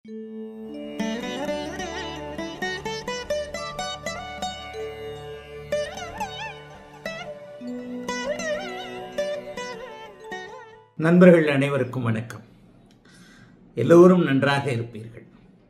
நண்பர்கள் அனைவருக்கும் வணக்கம் எல்லோரும் நன்றாக இருப்பீர்கள்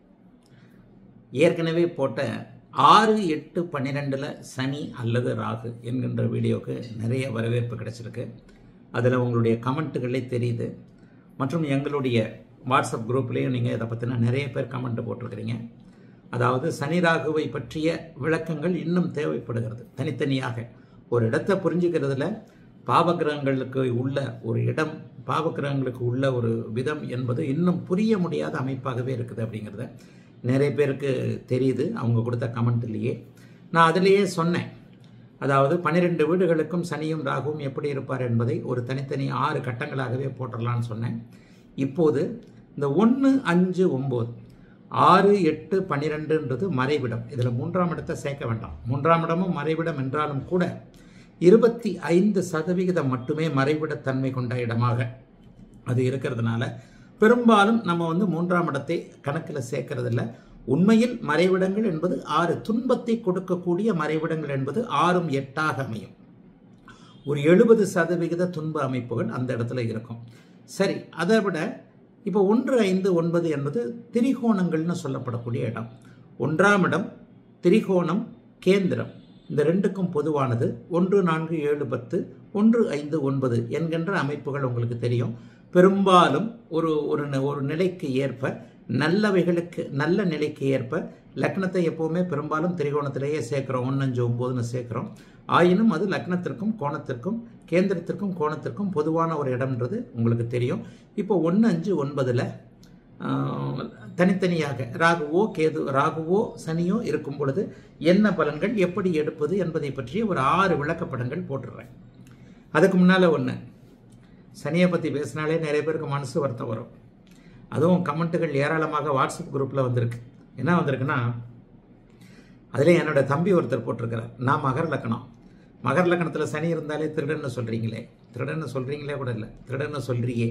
ஏற்கனவே போட்ட ஆறு எட்டு பன்னிரெண்டில் சனி அல்லது ராகு என்கின்ற வீடியோவுக்கு நிறைய வரவேற்பு கிடைச்சிருக்கு அதில் உங்களுடைய கமெண்ட்டுகளே தெரியுது மற்றும் எங்களுடைய வாட்ஸ்அப் குரூப்லேயும் நீங்கள் இதை பற்றின நிறைய பேர் கமெண்ட் போட்டிருக்கிறீங்க அதாவது சனி ராகுவை பற்றிய விளக்கங்கள் இன்னும் தேவைப்படுகிறது தனித்தனியாக ஒரு இடத்தை புரிஞ்சுக்கிறதுல பாவகிரகங்களுக்கு உள்ள ஒரு இடம் பாவகிரகங்களுக்கு உள்ள ஒரு விதம் என்பது இன்னும் புரிய முடியாத அமைப்பாகவே இருக்குது அப்படிங்கிறத நிறைய பேருக்கு தெரியுது அவங்க கொடுத்த கமெண்ட்லேயே நான் அதிலேயே சொன்னேன் அதாவது பன்னிரெண்டு வீடுகளுக்கும் சனியும் ராகுவும் எப்படி இருப்பார் என்பதை ஒரு தனித்தனி ஆறு கட்டங்களாகவே போட்டுடலான்னு சொன்னேன் இப்போது இந்த ஒன்று அஞ்சு ஒம்பது ஆறு எட்டு பன்னிரெண்டுன்றது மறைவிடம் இதில் மூன்றாம் இடத்தை சேர்க்க வேண்டாம் மூன்றாம் இடமும் மறைவிடம் என்றாலும் கூட இருபத்தி ஐந்து சதவிகிதம் மட்டுமே மறைவிடத்தன்மை கொண்ட இடமாக அது இருக்கிறதுனால பெரும்பாலும் நம்ம வந்து மூன்றாம் இடத்தை கணக்கில் சேர்க்கறதில்ல உண்மையில் மறைவிடங்கள் என்பது ஆறு துன்பத்தை கொடுக்கக்கூடிய மறைவிடங்கள் என்பது ஆறும் எட்டாக அமையும் ஒரு எழுபது சதவிகித துன்ப அமைப்புகள் அந்த இடத்துல இருக்கும் சரி அதை விட இப்போ ஒன்று ஐந்து ஒன்பது என்பது திரிகோணங்கள்னு சொல்லப்படக்கூடிய இடம் ஒன்றாம் இடம் திரிகோணம் கேந்திரம் இந்த ரெண்டுக்கும் பொதுவானது ஒன்று நான்கு ஏழு பத்து ஒன்று ஐந்து ஒன்பது என்கின்ற அமைப்புகள் உங்களுக்கு தெரியும் பெரும்பாலும் ஒரு ஒரு ஒரு நிலைக்கு ஏற்ப நல்லவைகளுக்கு நல்ல நிலைக்கு ஏற்ப லக்னத்தை எப்போவுமே பெரும்பாலும் திரிகோணத்திலேயே சேர்க்குறோம் ஒன்று அஞ்சு ஒம்போதுன்னு சேர்க்குறோம் ஆயினும் அது லக்னத்திற்கும் கோணத்திற்கும் கேந்திரத்திற்கும் கோணத்திற்கும் பொதுவான ஒரு இடம்ன்றது உங்களுக்கு தெரியும் இப்போ ஒன்று அஞ்சு ஒன்பதில் தனித்தனியாக ராகுவோ கேது ராகுவோ சனியோ இருக்கும் பொழுது என்ன பலன்கள் எப்படி எடுப்பது என்பதை பற்றிய ஒரு ஆறு விளக்கப்படங்கள் போட்டுடுறேன் அதுக்கு முன்னால் ஒன்று சனியை பற்றி பேசினாலே நிறைய பேருக்கு மனசு வருத்தம் வரும் அதுவும் கமெண்ட்டுகள் ஏராளமாக வாட்ஸ்அப் குரூப்பில் வந்திருக்கு என்ன வந்திருக்குன்னா அதில் என்னோட தம்பி ஒருத்தர் போட்டிருக்கிறார் நான் மகர லக்கணம் மகர லக்கணத்தில் சனி இருந்தாலே திருடன்னு சொல்கிறீங்களே திருடன்னு சொல்கிறீங்களே கூட இல்லை திருடன்னு சொல்கிறியே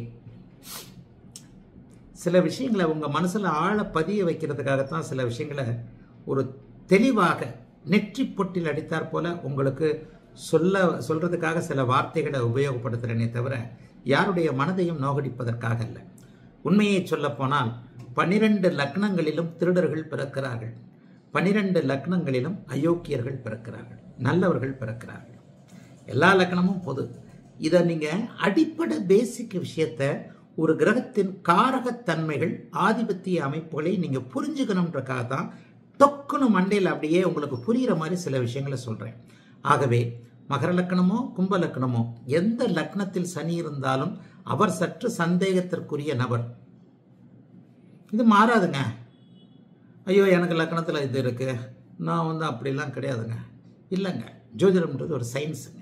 சில விஷயங்களை உங்கள் மனசில் ஆழ பதிய வைக்கிறதுக்காகத்தான் சில விஷயங்களை ஒரு தெளிவாக நெற்றி பொட்டில் அடித்தார் போல உங்களுக்கு சொல்ல சொல்றதுக்காக சில வார்த்தைகளை உபயோகப்படுத்துகிறேனே தவிர யாருடைய மனதையும் நோகடிப்பதற்காக அல்ல உண்மையை சொல்ல போனால் பனிரெண்டு லக்னங்களிலும் திருடர்கள் பிறக்கிறார்கள் பனிரெண்டு லக்னங்களிலும் அயோக்கியர்கள் பிறக்கிறார்கள் நல்லவர்கள் பிறக்கிறார்கள் எல்லா லக்னமும் பொது இதை நீங்கள் அடிப்படை பேசிக் விஷயத்தை ஒரு கிரகத்தின் காரகத்தன்மைகள் ஆதிபத்திய அமைப்புகளை நீங்கள் புரிஞ்சுக்கணுன்றக்காக தான் தொக்குன்னு மண்டையில் அப்படியே உங்களுக்கு புரிகிற மாதிரி சில விஷயங்களை சொல்கிறேன் ஆகவே மகர லக்கணமோ கும்ப லக்கணமோ எந்த லக்னத்தில் சனி இருந்தாலும் அவர் சற்று சந்தேகத்திற்குரிய நபர் இது மாறாதுங்க ஐயோ எனக்கு லக்கணத்தில் இது இருக்கு நான் வந்து அப்படிலாம் கிடையாதுங்க இல்லைங்க ஜோதிடம்ன்றது ஒரு சயின்ஸுங்க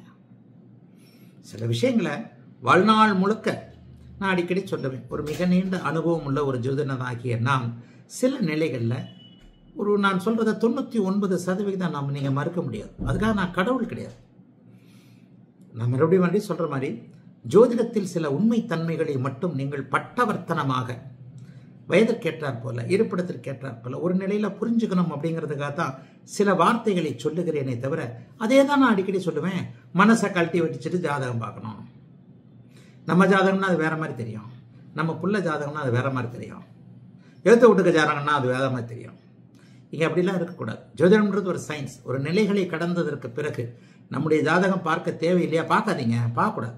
சில விஷயங்களை வாழ்நாள் முழுக்க நான் அடிக்கடி சொல்லுவேன் ஒரு மிக நீண்ட அனுபவம் உள்ள ஒரு ஜோதிடனாகிய நான் சில நிலைகளில் ஒரு நான் சொல்கிறத தொண்ணூற்றி ஒன்பது சதவிகிதம் நாம் நீங்கள் மறுக்க முடியாது அதுக்காக நான் கடவுள் கிடையாது நான் மறுபடியும் மறுபடியும் சொல்கிற மாதிரி ஜோதிடத்தில் சில உண்மை தன்மைகளை மட்டும் நீங்கள் பட்டவர்த்தனமாக வயதிற்கேற்றார் போல இருப்பிடத்திற்கேற்றார் போல ஒரு நிலையில் புரிஞ்சுக்கணும் அப்படிங்கிறதுக்காக தான் சில வார்த்தைகளை சொல்லுகிறேனே தவிர அதே தான் நான் அடிக்கடி சொல்லுவேன் மனசை கழட்டி வச்சுட்டு ஜாதகம் பார்க்கணும் நம்ம ஜாதகம்னா அது வேற மாதிரி தெரியும் நம்ம புள்ள ஜாதகம்னா அது வேற மாதிரி தெரியும் எழுத்த விட்டுக்க ஜாதகம்னா அது வேற மாதிரி தெரியும் இங்கே அப்படிலாம் இருக்கக்கூடாது ஜோதிடம்ன்றது ஒரு சயின்ஸ் ஒரு நிலைகளை கடந்ததற்கு பிறகு நம்முடைய ஜாதகம் பார்க்க தேவையில்லையா பார்க்காதீங்க பார்க்கக்கூடாது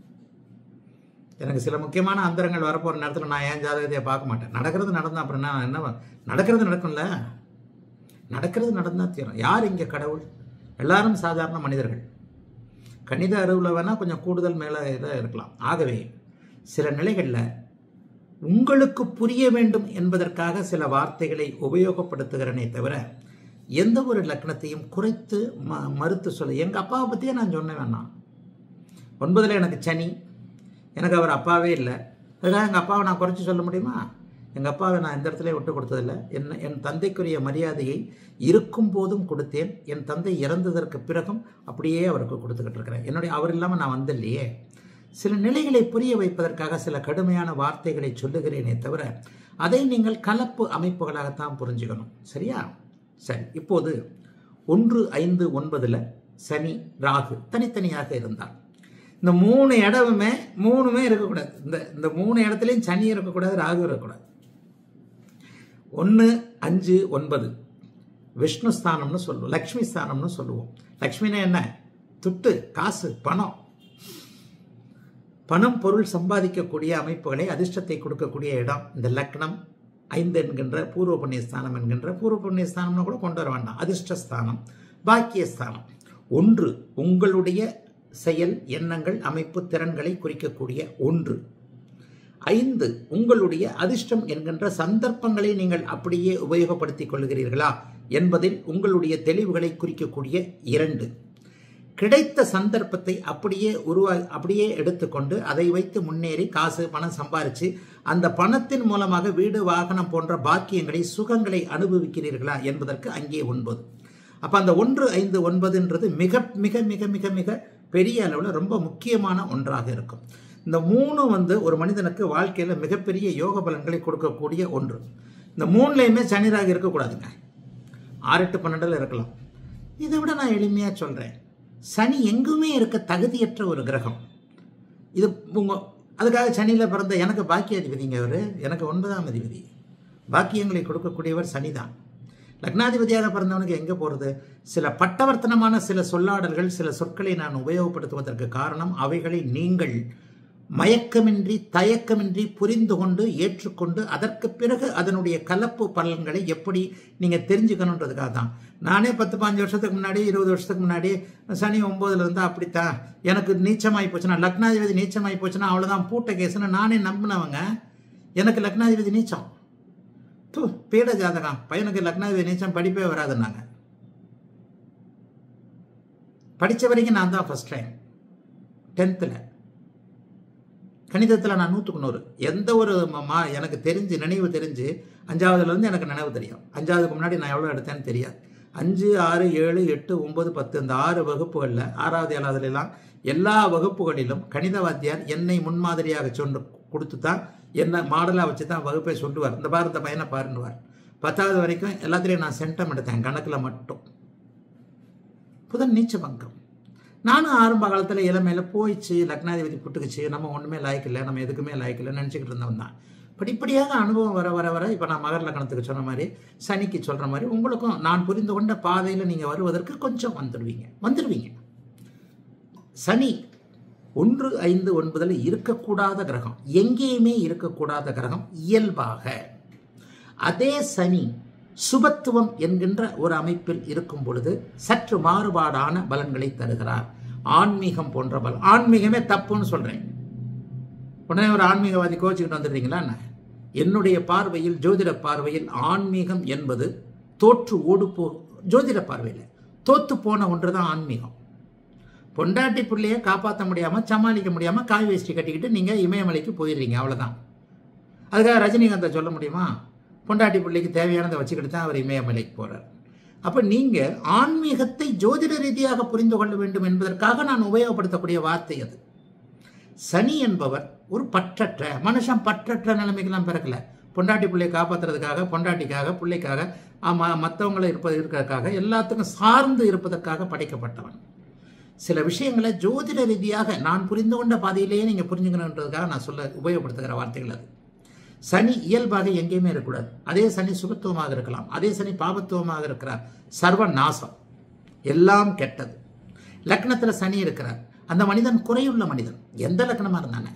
எனக்கு சில முக்கியமான அந்தரங்கள் வரப்போகிற நேரத்தில் நான் ஏன் ஜாதகத்தையே பார்க்க மாட்டேன் நடக்கிறது நடந்தா அப்புறம் நான் என்ன நடக்கிறது நடக்கும்ல நடக்கிறது நடந்தால் தீரும் யார் இங்கே கடவுள் எல்லாரும் சாதாரண மனிதர்கள் கணித அறிவில் வேணால் கொஞ்சம் கூடுதல் மேலே இதாக இருக்கலாம் ஆகவே சில நிலைகளில் உங்களுக்கு புரிய வேண்டும் என்பதற்காக சில வார்த்தைகளை உபயோகப்படுத்துகிறனே தவிர எந்த ஒரு லக்னத்தையும் குறைத்து ம மறுத்து சொல்ல எங்கள் அப்பாவை பற்றியே நான் சொன்னேன் வேணாம் ஒன்பதில் எனக்கு சனி எனக்கு அவர் அப்பாவே இல்லை அதுக்காக எங்கள் அப்பாவை நான் குறைச்சி சொல்ல முடியுமா எங்கள் அப்பாவை நான் எந்த இடத்துலையும் விட்டு கொடுத்ததில்ல என்ன என் தந்தைக்குரிய மரியாதையை இருக்கும் போதும் கொடுத்தேன் என் தந்தை இறந்ததற்கு பிறகும் அப்படியே அவருக்கு கொடுத்துக்கிட்டு இருக்கிறேன் என்னுடைய அவர் இல்லாமல் நான் வந்தில்லையே சில நிலைகளை புரிய வைப்பதற்காக சில கடுமையான வார்த்தைகளை சொல்லுகிறேனே தவிர அதை நீங்கள் கலப்பு அமைப்புகளாகத்தான் புரிஞ்சுக்கணும் சரியா சரி இப்போது ஒன்று ஐந்து ஒன்பதுல சனி ராகு தனித்தனியாக இருந்தார் இந்த மூணு இடமுமே மூணுமே இருக்கக்கூடாது இந்த இந்த மூணு இடத்துலையும் சனி இருக்கக்கூடாது ராகு இருக்கக்கூடாது ஒன்று அஞ்சு ஒன்பது விஷ்ணு ஸ்தானம்னு சொல்லுவோம் லக்ஷ்மி ஸ்தானம்னு சொல்லுவோம் லக்ஷ்மினா என்ன துட்டு காசு பணம் பணம் பொருள் சம்பாதிக்கக்கூடிய அமைப்புகளை அதிர்ஷ்டத்தை கொடுக்கக்கூடிய இடம் இந்த லக்னம் ஐந்து என்கின்ற பூர்வ புண்ணிய ஸ்தானம் என்கின்ற பூர்வ புண்ணிய ஸ்தானம்னு கூட கொண்டு வர வேண்டாம் அதிர்ஷ்டஸ்தானம் பாக்கியஸ்தானம் ஒன்று உங்களுடைய செயல் எண்ணங்கள் அமைப்பு திறன்களை குறிக்கக்கூடிய ஒன்று ஐந்து உங்களுடைய அதிர்ஷ்டம் என்கின்ற சந்தர்ப்பங்களை நீங்கள் அப்படியே உபயோகப்படுத்திக் கொள்கிறீர்களா என்பதில் உங்களுடைய தெளிவுகளை குறிக்கக்கூடிய இரண்டு கிடைத்த சந்தர்ப்பத்தை அப்படியே உருவா அப்படியே எடுத்துக்கொண்டு அதை வைத்து முன்னேறி காசு பணம் சம்பாரிச்சு அந்த பணத்தின் மூலமாக வீடு வாகனம் போன்ற பாக்கியங்களை சுகங்களை அனுபவிக்கிறீர்களா என்பதற்கு அங்கே ஒன்பது அப்போ அந்த ஒன்று ஐந்து ஒன்பதுன்றது மிக மிக மிக மிக மிக பெரிய அளவில் ரொம்ப முக்கியமான ஒன்றாக இருக்கும் இந்த மூணு வந்து ஒரு மனிதனுக்கு வாழ்க்கையில் மிகப்பெரிய யோக பலன்களை கொடுக்கக்கூடிய ஒன்று இந்த மூணுலையுமே சனிராக இருக்கக்கூடாதுங்க ஆறு எட்டு பன்னெண்டில் இருக்கலாம் இதை விட நான் எளிமையாக சொல்கிறேன் சனி எங்குமே இருக்க தகுதியற்ற ஒரு கிரகம் இது உங்க அதுக்காக சனியில் பிறந்த எனக்கு பாக்கிய அதிபதிங்க அவர் எனக்கு ஒன்பதாம் அதிபதி பாக்கியங்களை கொடுக்கக்கூடியவர் சனி தான் லக்னாதிபதியாக பிறந்தவனுக்கு எங்கே போகிறது சில பட்டவர்த்தனமான சில சொல்லாடல்கள் சில சொற்களை நான் உபயோகப்படுத்துவதற்கு காரணம் அவைகளை நீங்கள் மயக்கமின்றி தயக்கமின்றி புரிந்து கொண்டு ஏற்றுக்கொண்டு அதற்கு பிறகு அதனுடைய கலப்பு பலன்களை எப்படி நீங்கள் தெரிஞ்சுக்கணுன்றதுக்காக தான் நானே பத்து பாஞ்சு வருஷத்துக்கு முன்னாடி இருபது வருஷத்துக்கு முன்னாடி சனி ஒம்போதுல இருந்தால் அப்படித்தான் எனக்கு நீச்சமாகி போச்சுன்னா லக்னாதிபதி நீச்சமாகி போச்சுன்னா அவ்வளோதான் பூட்ட கேஸ்னு நானே நம்பினவங்க எனக்கு லக்னாதிபதி நீச்சம் தூ பீட ஜாதகம் பையனுக்கு லக்னாதிபதி நீச்சம் படிப்பே வராதுன்னாங்க படித்த வரைக்கும் நான் தான் ஃபஸ்ட் டைம் டென்த்தில் கணிதத்தில் நான் நூற்றுக்கு நூறு எந்த ஒரு மா எனக்கு தெரிஞ்சு நினைவு தெரிஞ்சு அஞ்சாவதுலேருந்து எனக்கு நினைவு தெரியும் அஞ்சாவதுக்கு முன்னாடி நான் எவ்வளோ எடுத்தேன்னு தெரியாது அஞ்சு ஆறு ஏழு எட்டு ஒன்பது பத்து இந்த ஆறு வகுப்புகளில் ஆறாவது ஏழாவதுலாம் எல்லா வகுப்புகளிலும் கணித வாத்தியார் என்னை முன்மாதிரியாக சொன்னு கொடுத்து தான் என்ன மாடலாக வச்சு தான் வகுப்பை சொல்லுவார் இந்த பாரு இந்த பையனை பாருன்னுவார் பத்தாவது வரைக்கும் எல்லாத்துலேயும் நான் சென்டம் எடுத்தேன் கணக்கில் மட்டும் புதன் நீச்ச பங்கம் நானும் ஆரம்ப காலத்தில் இளமையில் போயிடுச்சு லக்னாதிபதி புட்டுக்குச்சு நம்ம ஒன்றுமே லாய்க்கில்லை நம்ம எதுக்குமே லாய்க்கில்லை நினச்சிக்கிட்டு இருந்தவன் தான் படிப்படியாக அனுபவம் வர வர வர இப்போ நான் மகர் லக்னத்துக்கு சொன்ன மாதிரி சனிக்கு சொல்கிற மாதிரி உங்களுக்கும் நான் புரிந்து கொண்ட பாதையில் நீங்கள் வருவதற்கு கொஞ்சம் வந்துடுவீங்க வந்துடுவீங்க சனி ஒன்று ஐந்து ஒன்பதில் இருக்கக்கூடாத கிரகம் எங்கேயுமே இருக்கக்கூடாத கிரகம் இயல்பாக அதே சனி சுபத்துவம் என்கின்ற ஒரு அமைப்பில் இருக்கும் பொழுது சற்று மாறுபாடான பலன்களை தருகிறார் ஆன்மீகம் போன்ற பலன் ஆன்மீகமே தப்புன்னு சொல்றேன் உடனே ஒரு ஆன்மீகவாதி கோச்சிக்கிட்டு வந்துடுறீங்களா என்ன என்னுடைய பார்வையில் ஜோதிட பார்வையில் ஆன்மீகம் என்பது தோற்று ஓடு போ ஜோதிட பார்வையில் தோத்து போன ஒன்று தான் ஆன்மீகம் பொண்டாட்டி பிள்ளைய காப்பாற்ற முடியாமல் சமாளிக்க முடியாமல் காய் வேஷ்டி கட்டிக்கிட்டு நீங்கள் இமயமலைக்கு போயிடுறீங்க அவ்வளோதான் அதுக்காக ரஜினிகாந்தை சொல்ல முடியுமா பொண்டாட்டி பிள்ளைக்கு தேவையானதை வச்சுக்கிட்டு தான் அவர் இமயமலைக்கு போகிறார் அப்போ நீங்கள் ஆன்மீகத்தை ஜோதிட ரீதியாக புரிந்து கொள்ள வேண்டும் என்பதற்காக நான் உபயோகப்படுத்தக்கூடிய வார்த்தை அது சனி என்பவர் ஒரு பற்றற்ற மனுஷன் பற்றற்ற நிலைமைக்கெல்லாம் பிறக்கல பொண்டாட்டி பிள்ளையை காப்பாற்றுறதுக்காக பொண்டாட்டிக்காக பிள்ளைக்காக ஆமாம் மற்றவங்களை இருப்பது இருக்கிறதுக்காக எல்லாத்துக்கும் சார்ந்து இருப்பதற்காக படைக்கப்பட்டவன் சில விஷயங்களை ஜோதிட ரீதியாக நான் புரிந்து கொண்ட பாதையிலேயே நீங்கள் புரிஞ்சுக்கணுன்றதுக்காக நான் சொல்ல உபயோகப்படுத்துகிற வார்த்தைகள் அது சனி இயல்பாக எங்கேயுமே இருக்கக்கூடாது அதே சனி சுபத்துவமாக இருக்கலாம் அதே சனி பாபத்துவமாக இருக்கிறார் சர்வ நாசம் எல்லாம் கெட்டது லக்னத்தில் சனி இருக்கிறார் அந்த மனிதன் குறையுள்ள மனிதன் எந்த லக்னமாக இருந்தானே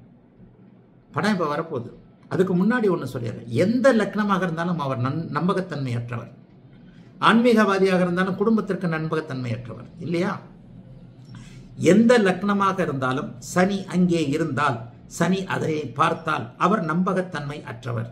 படம் இப்போ வரப்போகுது அதுக்கு முன்னாடி ஒன்று சொல்லிடுறேன் எந்த லக்னமாக இருந்தாலும் அவர் நன் நம்பகத்தன்மையற்றவர் ஆன்மீகவாதியாக இருந்தாலும் குடும்பத்திற்கு நம்பகத்தன்மையற்றவர் இல்லையா எந்த லக்னமாக இருந்தாலும் சனி அங்கே இருந்தால் சனி அதனை பார்த்தால் அவர் நம்பகத்தன்மை அற்றவர்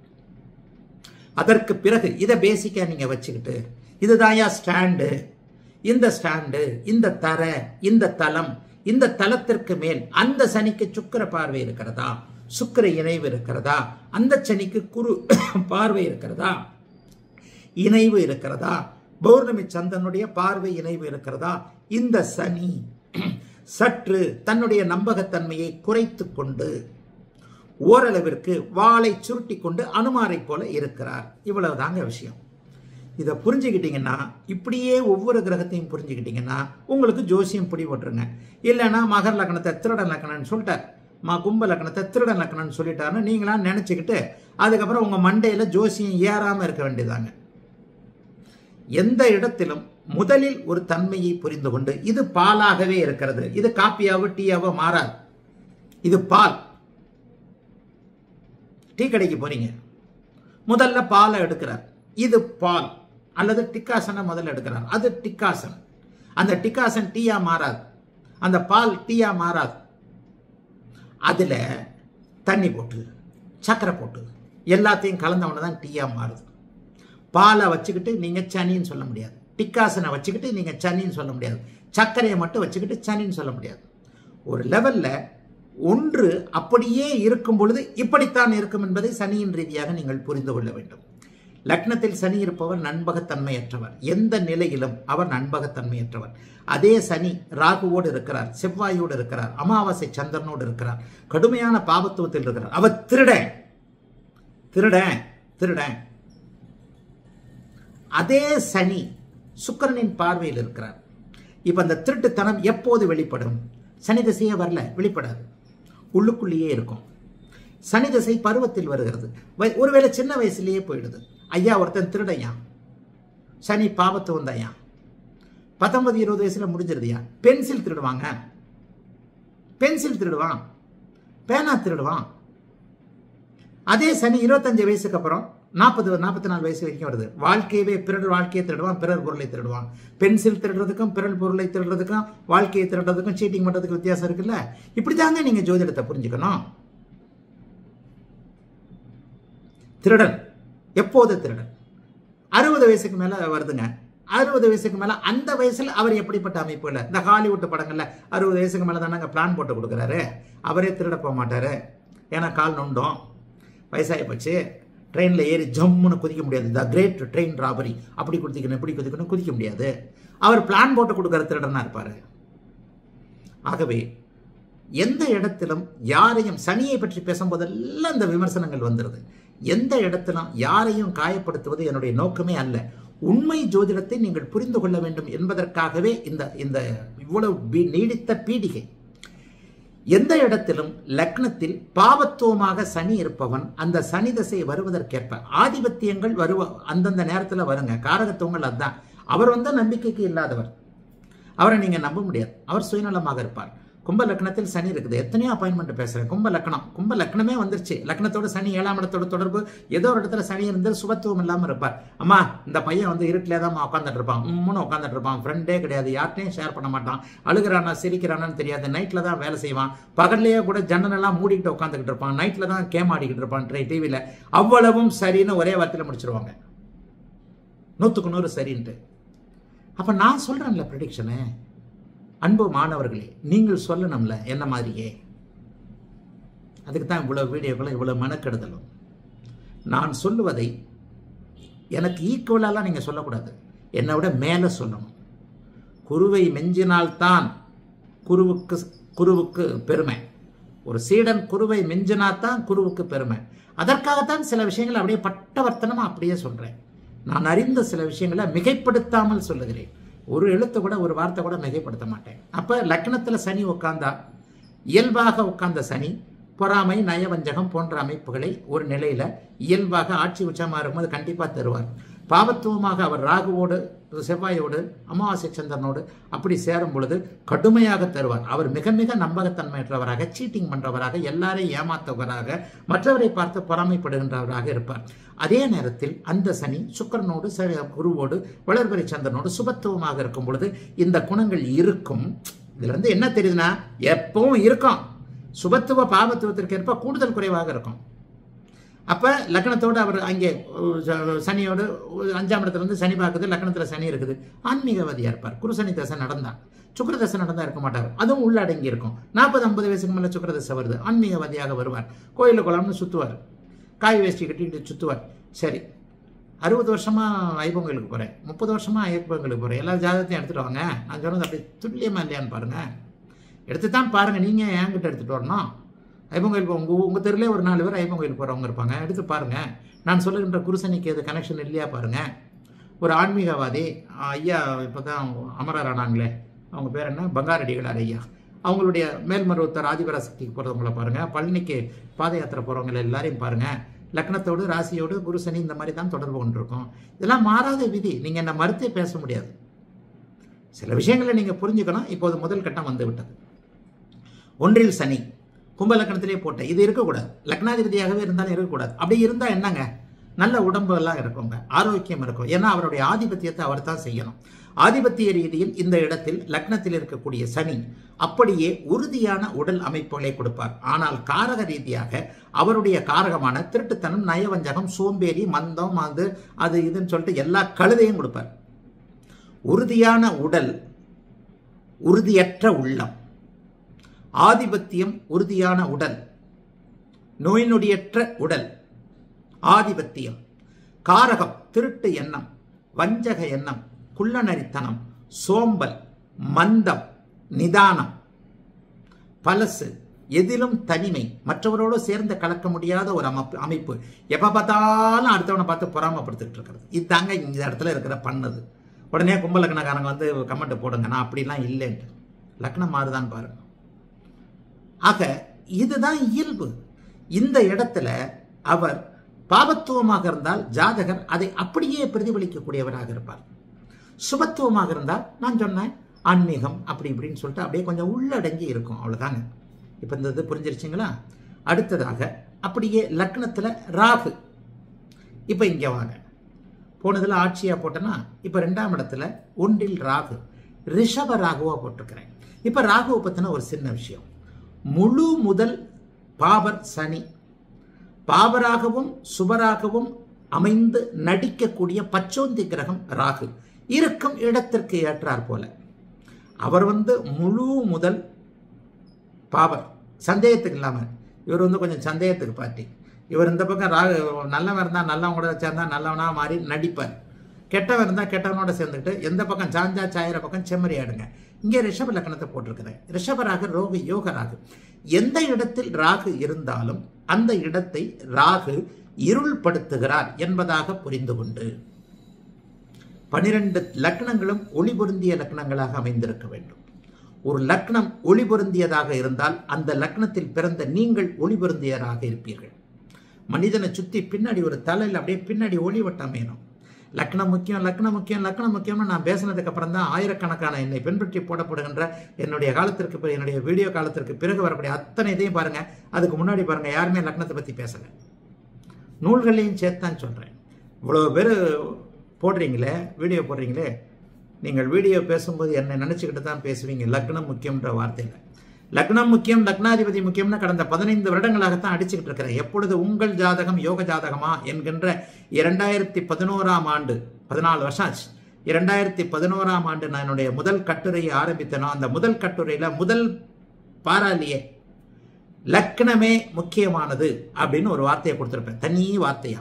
அதற்கு பிறகு இதை பேசிக்கா நீங்க வச்சுக்கிட்டு இதுதாயா ஸ்டாண்டு இந்த ஸ்டாண்டு இந்த தர இந்த தலம் இந்த தலத்திற்கு மேல் அந்த சனிக்கு சுக்கர பார்வை இருக்கிறதா சுக்கர இணைவு இருக்கிறதா அந்த சனிக்கு குரு பார்வை இருக்கிறதா இணைவு இருக்கிறதா பௌர்ணமி சந்தனுடைய பார்வை இணைவு இருக்கிறதா இந்த சனி சற்று தன்னுடைய நம்பகத்தன்மையை குறைத்து கொண்டு ஓரளவிற்கு வாளை சுருட்டி கொண்டு அனுமாரை போல இருக்கிறார் இவ்வளவுதாங்க விஷயம் இதை புரிஞ்சுக்கிட்டீங்கன்னா இப்படியே ஒவ்வொரு கிரகத்தையும் புரிஞ்சுக்கிட்டீங்கன்னா உங்களுக்கு ஜோசியம் பிடி போட்டுருங்க இல்லைன்னா மகர் லக்னத்தை திருடன் லக்னம்னு சொல்லிட்டார் மா கும்ப லக்னத்தை திருடன் லக்னம்னு சொல்லிட்டாருன்னு நீங்களா நினச்சிக்கிட்டு அதுக்கப்புறம் உங்கள் மண்டையில் ஜோசியம் ஏறாமல் இருக்க வேண்டியதாங்க எந்த இடத்திலும் முதலில் ஒரு தன்மையை புரிந்து கொண்டு இது பாலாகவே இருக்கிறது இது காப்பியாவோ டீயாவோ மாறாது இது பால் டீ கடைக்கு போறீங்க முதல்ல பாலை எடுக்கிறார் இது பால் அல்லது டிக்காசனை முதல்ல எடுக்கிறார் அது டிக்காசன் அந்த டிக்காசன் டீயா மாறாது அந்த பால் டீயா மாறாது அதில் தண்ணி போட்டு சர்க்கரை போட்டு எல்லாத்தையும் கலந்தவன தான் டீயா மாறுது பாலை வச்சுக்கிட்டு நீங்கள் சனின்னு சொல்ல முடியாது டிக்காசனை வச்சுக்கிட்டு நீங்கள் சனின்னு சொல்ல முடியாது சர்க்கரையை மட்டும் வச்சுக்கிட்டு சனின்னு சொல்ல முடியாது ஒரு லெவலில் ஒன்று அப்படியே இருக்கும் பொழுது இப்படித்தான் இருக்கும் என்பதை சனியின் ரீதியாக நீங்கள் புரிந்து கொள்ள வேண்டும் லக்னத்தில் சனி இருப்பவர் நண்பகத்தன்மையற்றவர் எந்த நிலையிலும் அவர் நண்பகத்தன்மையற்றவர் அதே சனி ராகுவோடு இருக்கிறார் செவ்வாயோடு இருக்கிறார் அமாவாசை சந்திரனோடு இருக்கிறார் கடுமையான பாபத்துவத்தில் இருக்கிறார் அவர் திருடன் திருடன் திருடன் அதே சனி சுக்கரனின் பார்வையில் இருக்கிறார் இப்ப அந்த திருட்டுத்தனம் எப்போது வெளிப்படும் சனி திசையே வரல வெளிப்படாது உள்ளுக்குள்ளேயே இருக்கும் சனி திசை பருவத்தில் வருகிறது வ- ஒருவேளை சின்ன வயசுலயே போயிடுது ஐயா ஒருத்தன் திருடையா சனி பாவத்து வந்தாயா பத்தொன்பது இருபது வயசுல முடிஞ்சிருதுயா பென்சில் திருடுவாங்க பென்சில் திருடுவான் பேனா திருடுவான் அதே சனி இருபத்தஞ்சு வயசுக்கு அப்புறம் நாற்பது நாற்பத்தி நாலு வயசு வரைக்கும் வருது வாழ்க்கையவே பிறர் வாழ்க்கையை திருடுவான் பிறர் பொருளை திருடுவான் பென்சில் திருடுறதுக்கும் பிறர் பொருளை திருடுறதுக்கும் வாழ்க்கையை திருடுறதுக்கும் சீட்டிங் பண்ணுறதுக்கு வித்தியாசம் இருக்குல்ல இப்படி தாங்க நீங்கள் ஜோதிடத்தை புரிஞ்சுக்கணும் திருடன் எப்போது திருடன் அறுபது வயசுக்கு மேலே வருதுங்க அறுபது வயசுக்கு மேலே அந்த வயசில் அவர் எப்படிப்பட்ட அமைப்புல இந்த ஹாலிவுட் படங்கள்ல அறுபது வயசுக்கு மேலே தானங்க பிளான் போட்டு கொடுக்குறாரு அவரே திருட போக மாட்டாரு ஏன்னா கால் நொண்டோம் வயசாகி போச்சு ட்ரெயினில் ஏறி ஜம்முன்னு குதிக்க முடியாது த கிரேட் ட்ரெயின் ராபரி அப்படி குதிக்கணும் இப்படி குதிக்கணும் குதிக்க முடியாது அவர் பிளான் போட்டு கொடுக்குற திருடனா இருப்பார் ஆகவே எந்த இடத்திலும் யாரையும் சனியை பற்றி பேசும்போதெல்லாம் இந்த விமர்சனங்கள் வந்துடுது எந்த இடத்திலும் யாரையும் காயப்படுத்துவது என்னுடைய நோக்கமே அல்ல உண்மை ஜோதிடத்தை நீங்கள் புரிந்து கொள்ள வேண்டும் என்பதற்காகவே இந்த இந்த இவ்வளவு பீ- நீடித்த பீடிகை எந்த இடத்திலும் லக்னத்தில் பாவத்துவமாக சனி இருப்பவன் அந்த சனி திசை வருவதற்கேற்ப ஆதிபத்தியங்கள் வருவ அந்தந்த நேரத்தில் வருங்க காரகத்துவங்கள் அதுதான் அவர் வந்து நம்பிக்கைக்கு இல்லாதவர் அவரை நீங்க நம்ப முடியாது அவர் சுயநலமாக இருப்பார் கும்ப லக்னத்தில் சனி இருக்குது எத்தனையோ அப்பாயின்மெண்ட் பேசுறேன் கும்ப லக்னம் கும்ப லக்னமே வந்துருச்சு லக்னத்தோட சனி ஏழாம் இடத்தோட தொடர்பு ஏதோ ஒரு இடத்துல சனி இருந்து சுபத்துவம் இல்லாமல் இருப்பார் அம்மா இந்த பையன் வந்து இருட்டிலே தான் உட்காந்துட்டு இருப்பான் உம்முன்னு உட்காந்துட்டு இருப்பான் ஃப்ரெண்டே கிடையாது யார்ட்டையும் ஷேர் பண்ண மாட்டான் அழுகிறானா சிரிக்கிறானான்னு தெரியாது நைட்டில் தான் வேலை செய்வான் பகல்லையே கூட ஜன்னலெல்லாம் மூடிக்கிட்டு உட்காந்துக்கிட்டு இருப்பான் நைட்டில் தான் கேம் ஆடிக்கிட்டு இருப்பான் டிவியில் அவ்வளவும் சரின்னு ஒரே வார்த்தையில் முடிச்சிருவாங்க நூற்றுக்கு நூறு சரின்ட்டு அப்போ நான் சொல்கிறேன்ல ப்ரெடிக்ஷனு அன்பு மாணவர்களே நீங்கள் சொல்லணும்ல என்ன மாதிரியே அதுக்கு தான் இவ்வளோ வீடியோக்களும் இவ்வளோ மெனக்கெடுதலும் நான் சொல்லுவதை எனக்கு ஈக்குவலாலாம் நீங்கள் சொல்லக்கூடாது என்னை விட மேலே சொல்லணும் குருவை மெஞ்சினால்தான் குருவுக்கு குருவுக்கு பெருமை ஒரு சீடன் குருவை மெஞ்சினால்தான் குருவுக்கு பெருமை அதற்காகத்தான் சில விஷயங்களை அப்படியே பட்டவர்த்தனமாக அப்படியே சொல்கிறேன் நான் அறிந்த சில விஷயங்களை மிகைப்படுத்தாமல் சொல்லுகிறேன் ஒரு எழுத்து கூட ஒரு வார்த்தை கூட மிகைப்படுத்த மாட்டேன் அப்போ லக்னத்தில் சனி உட்கார்ந்தா இயல்பாக உட்கார்ந்த சனி பொறாமை நயவஞ்சகம் போன்ற அமைப்புகளை ஒரு நிலையில இயல்பாக ஆட்சி உச்சமாக இருக்கும்போது கண்டிப்பாக தருவார் பாவத்துவமாக அவர் ராகுவோடு செவ்வாயோடு அமாவாசை சந்திரனோடு அப்படி சேரும் பொழுது கடுமையாக தருவார் அவர் மிக மிக நம்பகத்தன்மையற்றவராக சீட்டிங் பண்றவராக எல்லாரையும் ஏமாத்தவராக மற்றவரை பார்த்து பொறாமைப்படுகின்றவராக இருப்பார் அதே நேரத்தில் அந்த சனி சுக்கிரனோடு ச- குருவோடு வளர்பிறை சந்திரனோடு சுபத்துவமாக இருக்கும் பொழுது இந்த குணங்கள் இருக்கும் இதுல இருந்து என்ன தெரியுதுன்னா எப்பவும் இருக்கும் சுபத்துவ பாவத்துவத்திற்கு ஏற்ப கூடுதல் குறைவாக இருக்கும் அப்ப லக்னத்தோடு அவர் அங்கே அஹ், ச- சனியோடு ஒரு அஞ்சாம் இடத்துல இருந்து சனி பார்க்குது லக்னத்துல சனி இருக்குது ஆன்மீகவாதியா இருப்பார் குரு சனி தசை நடந்தா சுக்கிர தசை நடந்தா இருக்க மாட்டார் அதுவும் உள்ளடங்கி இருக்கும் நாற்பது ஐம்பது வயசுக்கு மேல சுக்கிர தசை வருது ஆன்மீகவாதியாக வருவார் கோயிலு குளம்னு சுத்துவார் காய் வேஷ்டி கட்டிட்டு சுத்துவார் சரி அறுபது வருஷமா ஐப்பொங்கலுக்கு போறேன் முப்பது வருஷமா ஐப்பொங்கலுக்கு போறேன் எல்லா ஜாதகத்தையும் எடுத்துட்டு வாங்க நான் சொன்னது அப்படி துல்லியமா இல்லையான்னு பாருங்க எடுத்து தான் பாருங்கள் நீங்கள் என்கிட்ட எடுத்துகிட்டு வரணும் ஐப்பன் கோயில் உங்கள் உங்கள் தெருலே ஒரு நாலு பேர் ஐப்பன் கோயில் போகிறவங்க இருப்பாங்க எடுத்து பாருங்கள் நான் சொல்லுகின்ற குருசனிக்கு அது கனெக்ஷன் இல்லையா பாருங்கள் ஒரு ஆன்மீகவாதி ஐயா இப்போ தான் அமரர் ஆனாங்களே அவங்க பேர் என்ன பங்காரடிகளார் ஐயா அவங்களுடைய மேல்மருவத்தர் ஆதிபராசக்திக்கு போகிறவங்கள பாருங்கள் பழனிக்கு பாத யாத்திரை போகிறவங்கள எல்லாரையும் பாருங்கள் லக்னத்தோடு ராசியோடு குரு சனி இந்த மாதிரி தான் தொடர்பு கொண்டிருக்கும் இதெல்லாம் மாறாத விதி நீங்கள் என்ன மறுத்தே பேச முடியாது சில விஷயங்களை நீங்கள் புரிஞ்சுக்கணும் இப்போது முதல் கட்டம் வந்து விட்டது ஒன்றில் சனி கும்ப லக்னத்திலே போட்டேன் இது இருக்கக்கூடாது லக்னாதிபதியாகவே இருந்தாலும் இருக்கக்கூடாது அப்படி இருந்தால் என்னங்க நல்ல உடம்பு எல்லாம் இருக்குங்க ஆரோக்கியம் இருக்கும் ஏன்னா அவருடைய ஆதிபத்தியத்தை அவர் தான் செய்யணும் ஆதிபத்திய ரீதியில் இந்த இடத்தில் லக்னத்தில் இருக்கக்கூடிய சனி அப்படியே உறுதியான உடல் அமைப்புகளை கொடுப்பார் ஆனால் காரக ரீதியாக அவருடைய காரகமான திருட்டுத்தனம் நயவஞ்சகம் சோம்பேறி மந்தம் அது அது இதுன்னு சொல்லிட்டு எல்லா கழுதையும் கொடுப்பார் உறுதியான உடல் உறுதியற்ற உள்ளம் ஆதிபத்தியம் உறுதியான உடல் நோய் நொடியற்ற உடல் ஆதிபத்தியம் காரகம் திருட்டு எண்ணம் வஞ்சக எண்ணம் குள்ளநரித்தனம் சோம்பல் மந்தம் நிதானம் பலசு எதிலும் தனிமை மற்றவரோடு சேர்ந்து கலக்க முடியாத ஒரு அமைப்பு அமைப்பு எப்போ பார்த்தாலும் அடுத்தவனை பார்த்து பொறாமப்படுத்திட்டு இருக்கிறது இது தாங்க இந்த இடத்துல இருக்கிற பண்ணது உடனே கும்ப லக்னக்காரங்க வந்து கமெண்ட் போடுங்க நான் அப்படிலாம் இல்லைன்ட்டு லக்னம் மாறுதான் பாருங்க ஆக இதுதான் இயல்பு இந்த இடத்துல அவர் பாபத்துவமாக இருந்தால் ஜாதகர் அதை அப்படியே பிரதிபலிக்கக்கூடியவராக இருப்பார் சுபத்துவமாக இருந்தால் நான் சொன்னேன் ஆன்மீகம் அப்படி இப்படின்னு சொல்லிட்டு அப்படியே கொஞ்சம் உள்ளடங்கி இருக்கும் அவ்வளோதாங்க இப்போ இந்த இது புரிஞ்சிருச்சுங்களா அடுத்ததாக அப்படியே லக்னத்தில் ராகு இப்போ இங்கே வாங்க போனதில் ஆட்சியாக போட்டேன்னா இப்போ ரெண்டாம் இடத்துல ஒன்றில் ராகு ரிஷப ராகுவாக போட்டிருக்கிறேன் இப்போ ராகுவை பற்றின ஒரு சின்ன விஷயம் முழு முதல் பாபர் சனி பாபராகவும் சுபராகவும் அமைந்து நடிக்கக்கூடிய பச்சோந்தி கிரகம் ராகு இருக்கும் இடத்திற்கு ஏற்றார் போல அவர் வந்து முழு முதல் பாபர் சந்தேகத்துக்கு இல்லாமல் இவர் வந்து கொஞ்சம் சந்தேகத்துக்கு பார்ட்டி இவர் இந்த பக்கம் ராகு நல்லவன் இருந்தால் நல்லவன் கூட சேர்ந்தா நல்லவனா மாறி நடிப்பார் கெட்டவன் இருந்தால் கெட்டவனோட சேர்ந்துக்கிட்டு எந்த பக்கம் சாஞ்சா சாயிர பக்கம் செம்மறி ஆடுங்க இங்கே ரிஷப லக்னத்தை போட்டிருக்கிறேன் ரிஷபராக ரோக யோக ராகு எந்த இடத்தில் ராகு இருந்தாலும் அந்த இடத்தை ராகு இருள்படுத்துகிறார் என்பதாக புரிந்து கொண்டு பனிரெண்டு லக்னங்களும் ஒளி பொருந்திய லக்னங்களாக அமைந்திருக்க வேண்டும் ஒரு லக்னம் ஒளி பொருந்தியதாக இருந்தால் அந்த லக்னத்தில் பிறந்த நீங்கள் ஒளி பொருந்தியராக இருப்பீர்கள் மனிதனை சுற்றி பின்னாடி ஒரு தலையில் அப்படியே பின்னாடி ஒளி வட்டம் வேணும் லக்னம் முக்கியம் லக்னம் முக்கியம் லக்னம் முக்கியம்னு நான் பேசினதுக்கு அப்புறம் தான் ஆயிரக்கணக்கான என்னை பின்பற்றி போடப்படுகின்ற என்னுடைய காலத்திற்கு பிறகு என்னுடைய வீடியோ காலத்திற்கு பிறகு வரக்கூடிய அத்தனை இதையும் பாருங்க அதுக்கு முன்னாடி பாருங்க யாருமே லக்னத்தை பற்றி பேசலை நூல்களையும் சேர்த்தான் சொல்கிறேன் இவ்வளோ பேர் போடுறீங்களே வீடியோ போடுறீங்களே நீங்கள் வீடியோ பேசும்போது என்னை நினச்சிக்கிட்டு தான் பேசுவீங்க லக்னம் முக்கியன்ற வார்த்தையில் லக்னம் முக்கியம் லக்னாதிபதி முக்கியம்னு கடந்த பதினைந்து வருடங்களாகத்தான் அடிச்சுக்கிட்டு இருக்கிறேன் எப்பொழுது உங்கள் ஜாதகம் யோக ஜாதகமா என்கின்ற இரண்டாயிரத்தி பதினோராம் ஆண்டு பதினாலு வருஷம் ஆச்சு இரண்டாயிரத்தி பதினோராம் ஆண்டு நான் என்னுடைய முதல் கட்டுரையை ஆரம்பித்தனோ அந்த முதல் கட்டுரையில் முதல் பாராளியே லக்னமே முக்கியமானது அப்படின்னு ஒரு வார்த்தையை கொடுத்துருப்பேன் தனி வார்த்தையா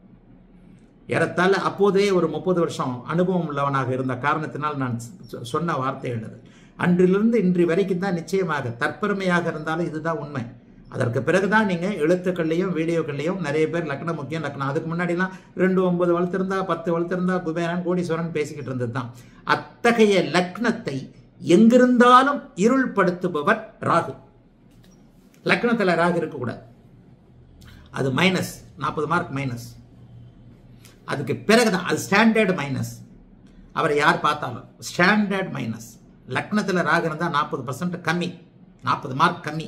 ஏறத்தாழ அப்போதே ஒரு முப்பது வருஷம் அனுபவம் உள்ளவனாக இருந்த காரணத்தினால் நான் சொன்ன வார்த்தை எழுது அன்றிலிருந்து இன்று வரைக்கும் தான் நிச்சயமாக தற்பெருமையாக இருந்தாலும் இதுதான் உண்மை அதற்கு பிறகுதான் நீங்கள் எழுத்துக்கள்லையும் வீடியோக்கள்லையும் நிறைய பேர் லக்னம் முக்கியம் லக்னம் அதுக்கு முன்னாடிலாம் ரெண்டு ஒன்பது வளர்த்திருந்தா பத்து வளர்த்திருந்தா குபேரன் கோடீஸ்வரன் பேசிக்கிட்டு இருந்தது தான் அத்தகைய லக்னத்தை எங்கிருந்தாலும் இருள்படுத்துபவர் ராகு லக்னத்தில் ராகு இருக்கக்கூடாது அது மைனஸ் நாற்பது மார்க் மைனஸ் அதுக்கு பிறகுதான் அது ஸ்டாண்டர்ட் மைனஸ் அவரை யார் பார்த்தாலும் ஸ்டாண்டர்ட் மைனஸ் லக்னத்தில் ராகு இருந்தால் நாற்பது பர்சன்ட் கம்மி நாற்பது மார்க் கம்மி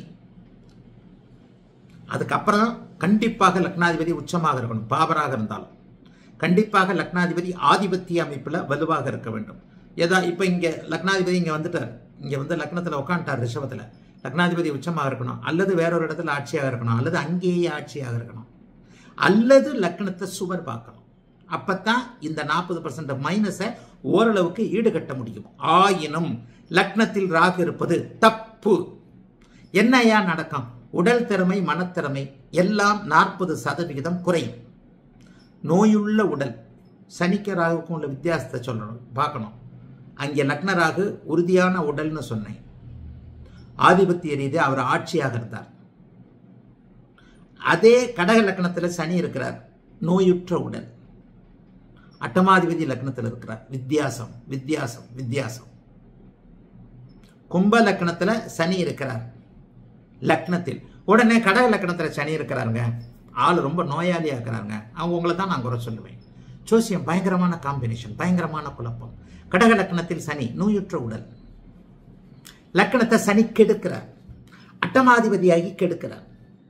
அதுக்கப்புறம் கண்டிப்பாக லக்னாதிபதி உச்சமாக இருக்கணும் பாபராக இருந்தாலும் கண்டிப்பாக லக்னாதிபதி ஆதிபத்திய அமைப்பில் வலுவாக இருக்க வேண்டும் ஏதா இப்போ இங்கே லக்னாதிபதி இங்கே வந்துட்டார் இங்கே வந்து லக்னத்தில் உட்காந்துட்டார் ரிஷபத்தில் லக்னாதிபதி உச்சமாக இருக்கணும் அல்லது வேறொரு இடத்துல ஆட்சியாக இருக்கணும் அல்லது அங்கேயே ஆட்சியாக இருக்கணும் அல்லது லக்னத்தை சுவர் பார்க்கணும் அப்பத்தான் இந்த நாற்பது பர்சன்ட் மைனஸை ஓரளவுக்கு ஈடுகட்ட முடியும் ஆயினும் லக்னத்தில் ராகு இருப்பது தப்பு என்னையா நடக்கும் உடல் திறமை மனத்திறமை எல்லாம் நாற்பது சதவிகிதம் குறையும் நோயுள்ள உடல் சனிக்க ராகுக்கும் உள்ள வித்தியாசத்தை சொல்லணும் பார்க்கணும் அங்கே லக்ன ராகு உறுதியான உடல்னு சொன்னேன் ஆதிபத்திய ரீதியாக அவர் ஆட்சியாக இருந்தார் அதே கடக லக்னத்தில் சனி இருக்கிறார் நோயுற்ற உடல் அட்டமாதிபதி லக்னத்தில் இருக்கிறார் வித்தியாசம் வித்தியாசம் வித்தியாசம் கும்ப லக்னத்தில் சனி இருக்கிறார் லக்னத்தில் உடனே கடக லக்னத்தில் சனி இருக்கிறாருங்க ஆள் ரொம்ப நோயாளியாக இருக்கிறாங்க அவங்க உங்களை தான் நான் குறை சொல்லுவேன் ஜோசியம் பயங்கரமான காம்பினேஷன் பயங்கரமான குழப்பம் கடக லக்னத்தில் சனி நோயுற்ற உடல் லக்னத்தை சனி கெடுக்கிறார் அட்டமாதிபதியாகி கெடுக்கிறார்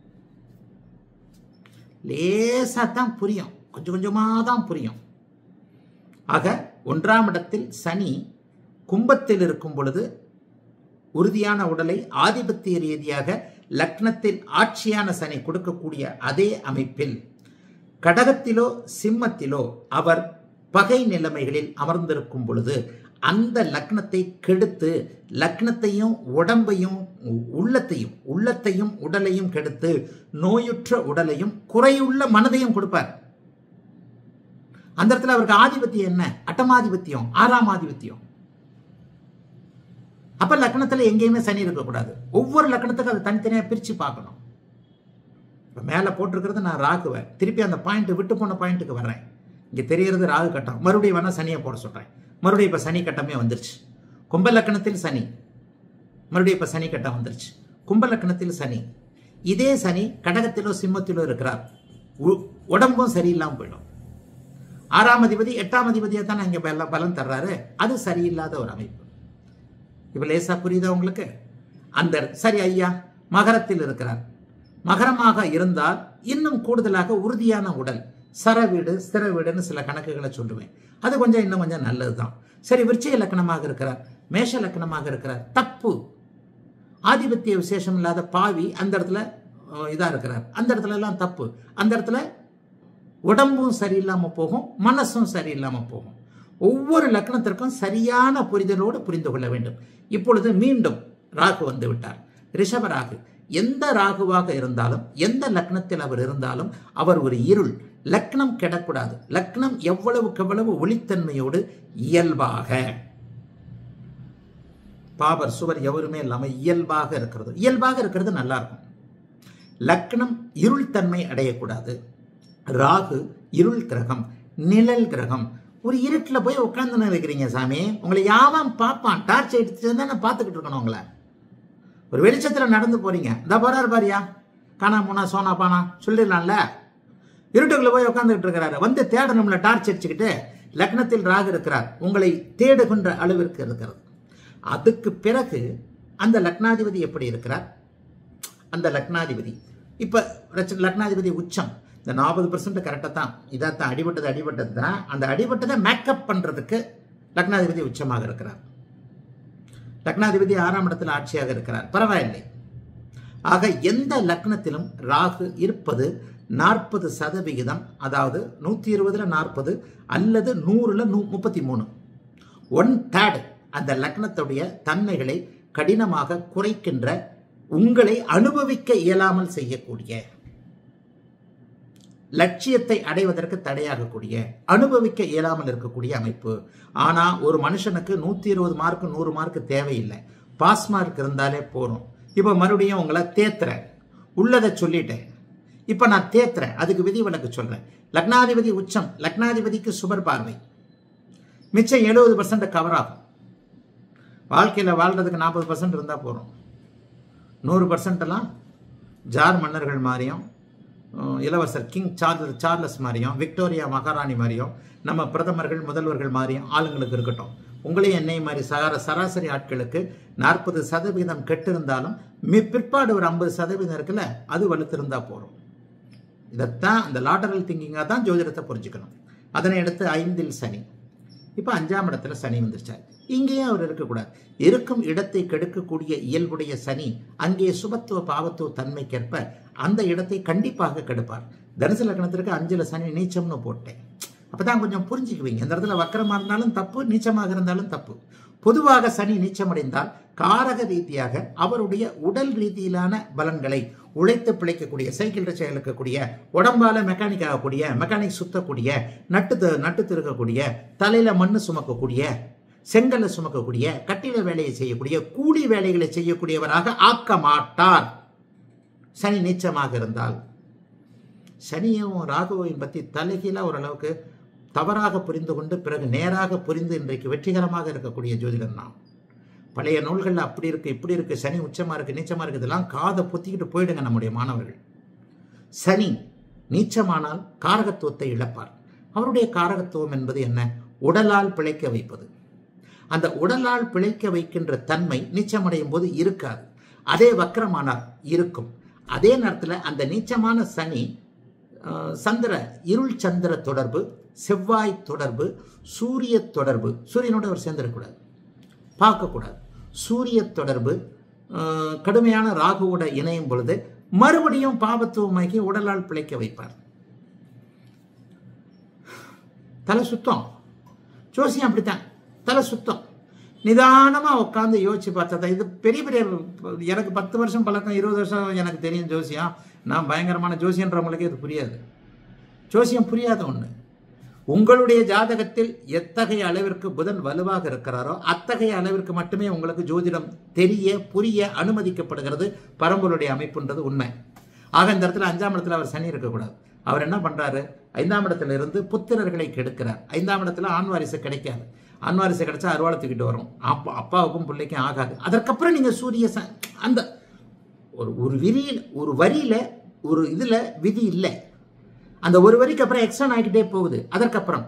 லேசா தான் புரியும் கொஞ்சம் கொஞ்சமாக தான் புரியும் ஆக ஒன்றாம் இடத்தில் சனி கும்பத்தில் இருக்கும் பொழுது உறுதியான உடலை ஆதிபத்திய ரீதியாக லக்னத்தில் ஆட்சியான சனி கொடுக்கக்கூடிய அதே அமைப்பில் கடகத்திலோ சிம்மத்திலோ அவர் பகை நிலைமைகளில் அமர்ந்திருக்கும் பொழுது அந்த லக்னத்தை கெடுத்து லக்னத்தையும் உடம்பையும் உள்ளத்தையும் உள்ளத்தையும் உடலையும் கெடுத்து நோயுற்ற உடலையும் குறையுள்ள மனதையும் கொடுப்பார் அந்த இடத்துல அவருக்கு ஆதிபத்தியம் என்ன அட்டமாதிபத்தியம் ஆறாம் ஆதிபத்தியம் அப்ப லக்னத்துல எங்கேயுமே சனி இருக்கக்கூடாது ஒவ்வொரு லக்னத்துக்கும் அதை தனித்தனியா பிரிச்சு பார்க்கணும் இப்ப மேல போட்டிருக்கிறது நான் ராகுவை திருப்பி அந்த பாயிண்ட் விட்டு போன பாயிண்ட்டுக்கு வர்றேன் இங்க தெரியறது ராகு கட்டம் மறுபடியும் வேணா சனியை போட சொல்றேன் மறுபடியும் இப்ப சனி கட்டமே வந்துருச்சு கும்ப லக்கணத்தில் சனி மறுபடியும் இப்ப சனி கட்டம் வந்துருச்சு கும்ப லக்கணத்தில் சனி இதே சனி கடகத்திலோ சிம்மத்திலோ இருக்கிறார் உ- உடம்பும் சரியில்லாம போயிடும் ஆறாம் அதிபதி எட்டாம் அதிபதியை தான் இங்க பல பலன் தர்றாரு அது சரியில்லாத ஒரு அமைப்பு இப்ப லேசா புரியுதா உங்களுக்கு அந்த சரி ஐயா மகரத்தில் இருக்கிறார் மகரமாக இருந்தால் இன்னும் கூடுதலாக உறுதியான உடல் சர வீடு ஸ்திர வீடுன்னு சில கணக்குகளை சொல்லுவேன் அது கொஞ்சம் இன்னும் கொஞ்சம் நல்லது தான் சரி விருச்சிக லக்கணமாக இருக்கிறார் மேஷ லக்கணமாக இருக்கிறார் தப்பு ஆதிபத்திய விசேஷம் இல்லாத பாவி அந்த இடத்துல அஹ், இதா இருக்கிறார் அந்த இடத்துல எல்லாம் தப்பு அந்த இடத்துல உடம்பும் சரியில்லாம போகும் மனசும் சரியில்லாம போகும் ஒவ்வொரு லக்னத்திற்கும் சரியான புரிதலோடு புரிந்து கொள்ள வேண்டும் இப்பொழுது மீண்டும் ராகு வந்து விட்டார் ரிஷப ராகு எந்த ராகுவாக இருந்தாலும் எந்த லக்னத்தில் அவர் இருந்தாலும் அவர் ஒரு இருள் லக்னம் கெடக்கூடாது லக்னம் எவ்வளவுக்கு எவ்வளவு ஒளித்தன்மையோடு இயல்பாக பாபர் சுவர் எவருமே இல்லாம இயல்பாக இருக்கிறது இயல்பாக இருக்கிறது நல்லா இருக்கும் லக்னம் இருள் தன்மை அடையக்கூடாது ராகு இருள் கிரகம் நிழல் கிரகம் ஒரு இருட்டில் போய் உட்காந்துன்னு இருக்கிறீங்க சாமி உங்களை யாவன் பார்ப்பான் டார்ச் எடுத்துட்டு தானே பார்த்துக்கிட்டு இருக்கணும் உங்களை ஒரு வெளிச்சத்தில் நடந்து போறீங்க இந்த போறாரு பாரியா காணா மூணா சோனா பானா சொல்லிடலாம்ல இருட்டுக்குள்ள போய் உட்காந்துக்கிட்டு இருக்கிறாரு வந்து தேடணும்ல டார்ச் அடிச்சுக்கிட்டு லக்னத்தில் ராகு இருக்கிறார் உங்களை தேடுகின்ற அளவிற்கு இருக்கிறது அதுக்கு பிறகு அந்த லக்னாதிபதி எப்படி இருக்கிறார் அந்த லக்னாதிபதி இப்போ லக்னாதிபதி உச்சம் இந்த நாற்பது பர்சன்ட் கரெக்டாக தான் இதான் அடிபட்டது அடிபட்டது தான் அந்த அடிபட்டதை மேக்கப் பண்ணுறதுக்கு லக்னாதிபதி உச்சமாக இருக்கிறார் லக்னாதிபதி ஆறாம் இடத்தில் ஆட்சியாக இருக்கிறார் பரவாயில்லை ஆக எந்த லக்னத்திலும் ராகு இருப்பது நாற்பது சதவிகிதம் அதாவது நூற்றி இருபதுல நாற்பது அல்லது நூறுல நூ முப்பத்தி மூணு ஒன் தேர்ட் அந்த லக்னத்துடைய தன்மைகளை கடினமாக குறைக்கின்ற உங்களை அனுபவிக்க இயலாமல் செய்யக்கூடிய லட்சியத்தை அடைவதற்கு தடையாகக்கூடிய அனுபவிக்க இயலாமல் இருக்கக்கூடிய அமைப்பு ஆனா ஒரு மனுஷனுக்கு நூத்தி இருபது மார்க் நூறு மார்க் தேவையில்லை பாஸ் மார்க் இருந்தாலே போதும் இப்ப மறுபடியும் உங்களை தேத்துறேன் உள்ளதை சொல்லிட்டேன் இப்ப நான் தேத்துறேன் அதுக்கு விதிவிலக்கு சொல்றேன் லக்னாதிபதி உச்சம் லக்னாதிபதிக்கு சுபர் பார்வை மிச்சம் எழுபது பர்சன்ட் கவர் ஆகும் வாழ்க்கையில் வாழ்றதுக்கு நாற்பது பர்சன்ட் இருந்தால் போதும் நூறு பர்சன்டெல்லாம் ஜார் மன்னர்கள் மாதிரியும் அஹ், இளவரசர் கிங் சார்லஸ் சார்லஸ் மாதிரியும் விக்டோரியா மகாராணி மாதிரியும் நம்ம பிரதமர்கள் முதல்வர்கள் மாதிரியும் ஆளுங்களுக்கு இருக்கட்டும் உங்களையும் என்னை மாதிரி சகார சராசரி ஆட்களுக்கு நாற்பது சதவீதம் கெட்டிருந்தாலும் மி பிற்பாடு ஒரு ஐம்பது சதவீதம் இருக்குல்ல அது வலுத்திருந்தா போகிறோம் இதைத்தான் அந்த லாட்டரல் திங்கிங்காக தான் ஜோதிடத்தை புரிஞ்சுக்கணும் அதனை அடுத்து ஐந்தில் சனி இப்போ அஞ்சாம் இடத்துல சனி வந்துருச்சார் இங்கேயே அவர் இருக்கக்கூடாது இருக்கும் இடத்தை கெடுக்கக்கூடிய இயல்புடைய சனி அங்கே சுபத்துவ பாவத்துவ தன்மைக்கேற்ப அந்த இடத்தை கண்டிப்பாக கெடுப்பார் தனுசு லக்னத்திற்கு அஞ்சுல சனி நீச்சம்னு போட்டேன் அப்பதான் கொஞ்சம் புரிஞ்சுக்குவீங்க இந்த இடத்துல வக்கரமா இருந்தாலும் தப்பு நீச்சமாக இருந்தாலும் தப்பு பொதுவாக சனி நீச்சமடைந்தால் காரக ரீதியாக அவருடைய உடல் ரீதியிலான பலன்களை உழைத்து பிழைக்கக்கூடிய சைக்கிள் ரிச்சா இழுக்கக்கூடிய உடம்பால மெக்கானிக் ஆகக்கூடிய மெக்கானிக் சுத்தக்கூடிய நட்டு த- நட்டு திருக்கக்கூடிய தலையில மண்ணு சுமக்கக்கூடிய செங்கல்ல சுமக்கக்கூடிய கட்டிட வேலையை செய்யக்கூடிய கூலி வேலைகளை செய்யக்கூடியவராக ஆக்க மாட்டார் சனி நீச்சமாக இருந்தால் சனியும் ராகுவையும் பற்றி தலைகீழாக ஓரளவுக்கு தவறாக புரிந்து கொண்டு பிறகு நேராக புரிந்து இன்றைக்கு வெற்றிகரமாக இருக்கக்கூடிய ஜோதிடர் நான் பழைய நூல்களில் அப்படி இருக்கு இப்படி இருக்கு சனி உச்சமா இருக்கு நீச்சமா இருக்கு இதெல்லாம் காதை பொத்திக்கிட்டு போயிடுங்க நம்முடைய மாணவர்கள் சனி நீச்சமானால் காரகத்துவத்தை இழப்பார் அவருடைய காரகத்துவம் என்பது என்ன உடலால் பிழைக்க வைப்பது அந்த உடலால் பிழைக்க வைக்கின்ற தன்மை நீச்சமடையும் போது இருக்காது அதே வக்கரமானால் இருக்கும் அதே நேரத்தில் அந்த நீச்சமான சனி அஹ், சந்திர இருள் சந்திர தொடர்பு செவ்வாய் தொடர்பு சூரிய தொடர்பு சூரியனோட அவர் சேர்ந்துடக்கூடாது பார்க்கக்கூடாது சூரிய தொடர்பு அஹ், கடுமையான ராகுவோட இணையும் பொழுது மறுபடியும் பாபத்துவமாகி உடலால் பிழைக்க வைப்பார் தலை சுத்தம் ஜோசியம் அப்படித்தான் தலை சுத்தம் நிதானமாக உட்காந்து யோசிச்சு பார்த்தா இது பெரிய பெரிய எனக்கு பத்து வருஷம் பழக்கம் இருபது வருஷம் எனக்கு தெரியும் ஜோசியம் நான் பயங்கரமான ஜோசியன்றவங்களுக்கே இது புரியாது ஜோசியம் புரியாத ஒன்று உங்களுடைய ஜாதகத்தில் எத்தகைய அளவிற்கு புதன் வலுவாக இருக்கிறாரோ அத்தகைய அளவிற்கு மட்டுமே உங்களுக்கு ஜோதிடம் தெரிய புரிய அனுமதிக்கப்படுகிறது பரம்பொருளுடைய அமைப்புன்றது உண்மை ஆக இந்த இடத்துல அஞ்சாம் இடத்துல அவர் சனி இருக்கக்கூடாது அவர் என்ன பண்றாரு ஐந்தாம் இடத்துல இருந்து புத்திரர்களை கெடுக்கிறார் ஐந்தாம் இடத்துல ஆண் வாரிசு கிடைக்காது ஆண் வாரிசு கிடைச்சா அருவாளை தூக்கிட்டு வரும் அப்பா அப்பாவுக்கும் பிள்ளைக்கும் ஆகாது அதற்கப்புறம் நீங்க சூரிய ச- அந்த ஒரு ஒரு விரியில் ஒரு வரியில ஒரு இதுல விதி இல்லை அந்த ஒரு வரிக்கு அப்புறம் எக்ஸ்டன் ஆகிக்கிட்டே போகுது அதற்கப்புறம்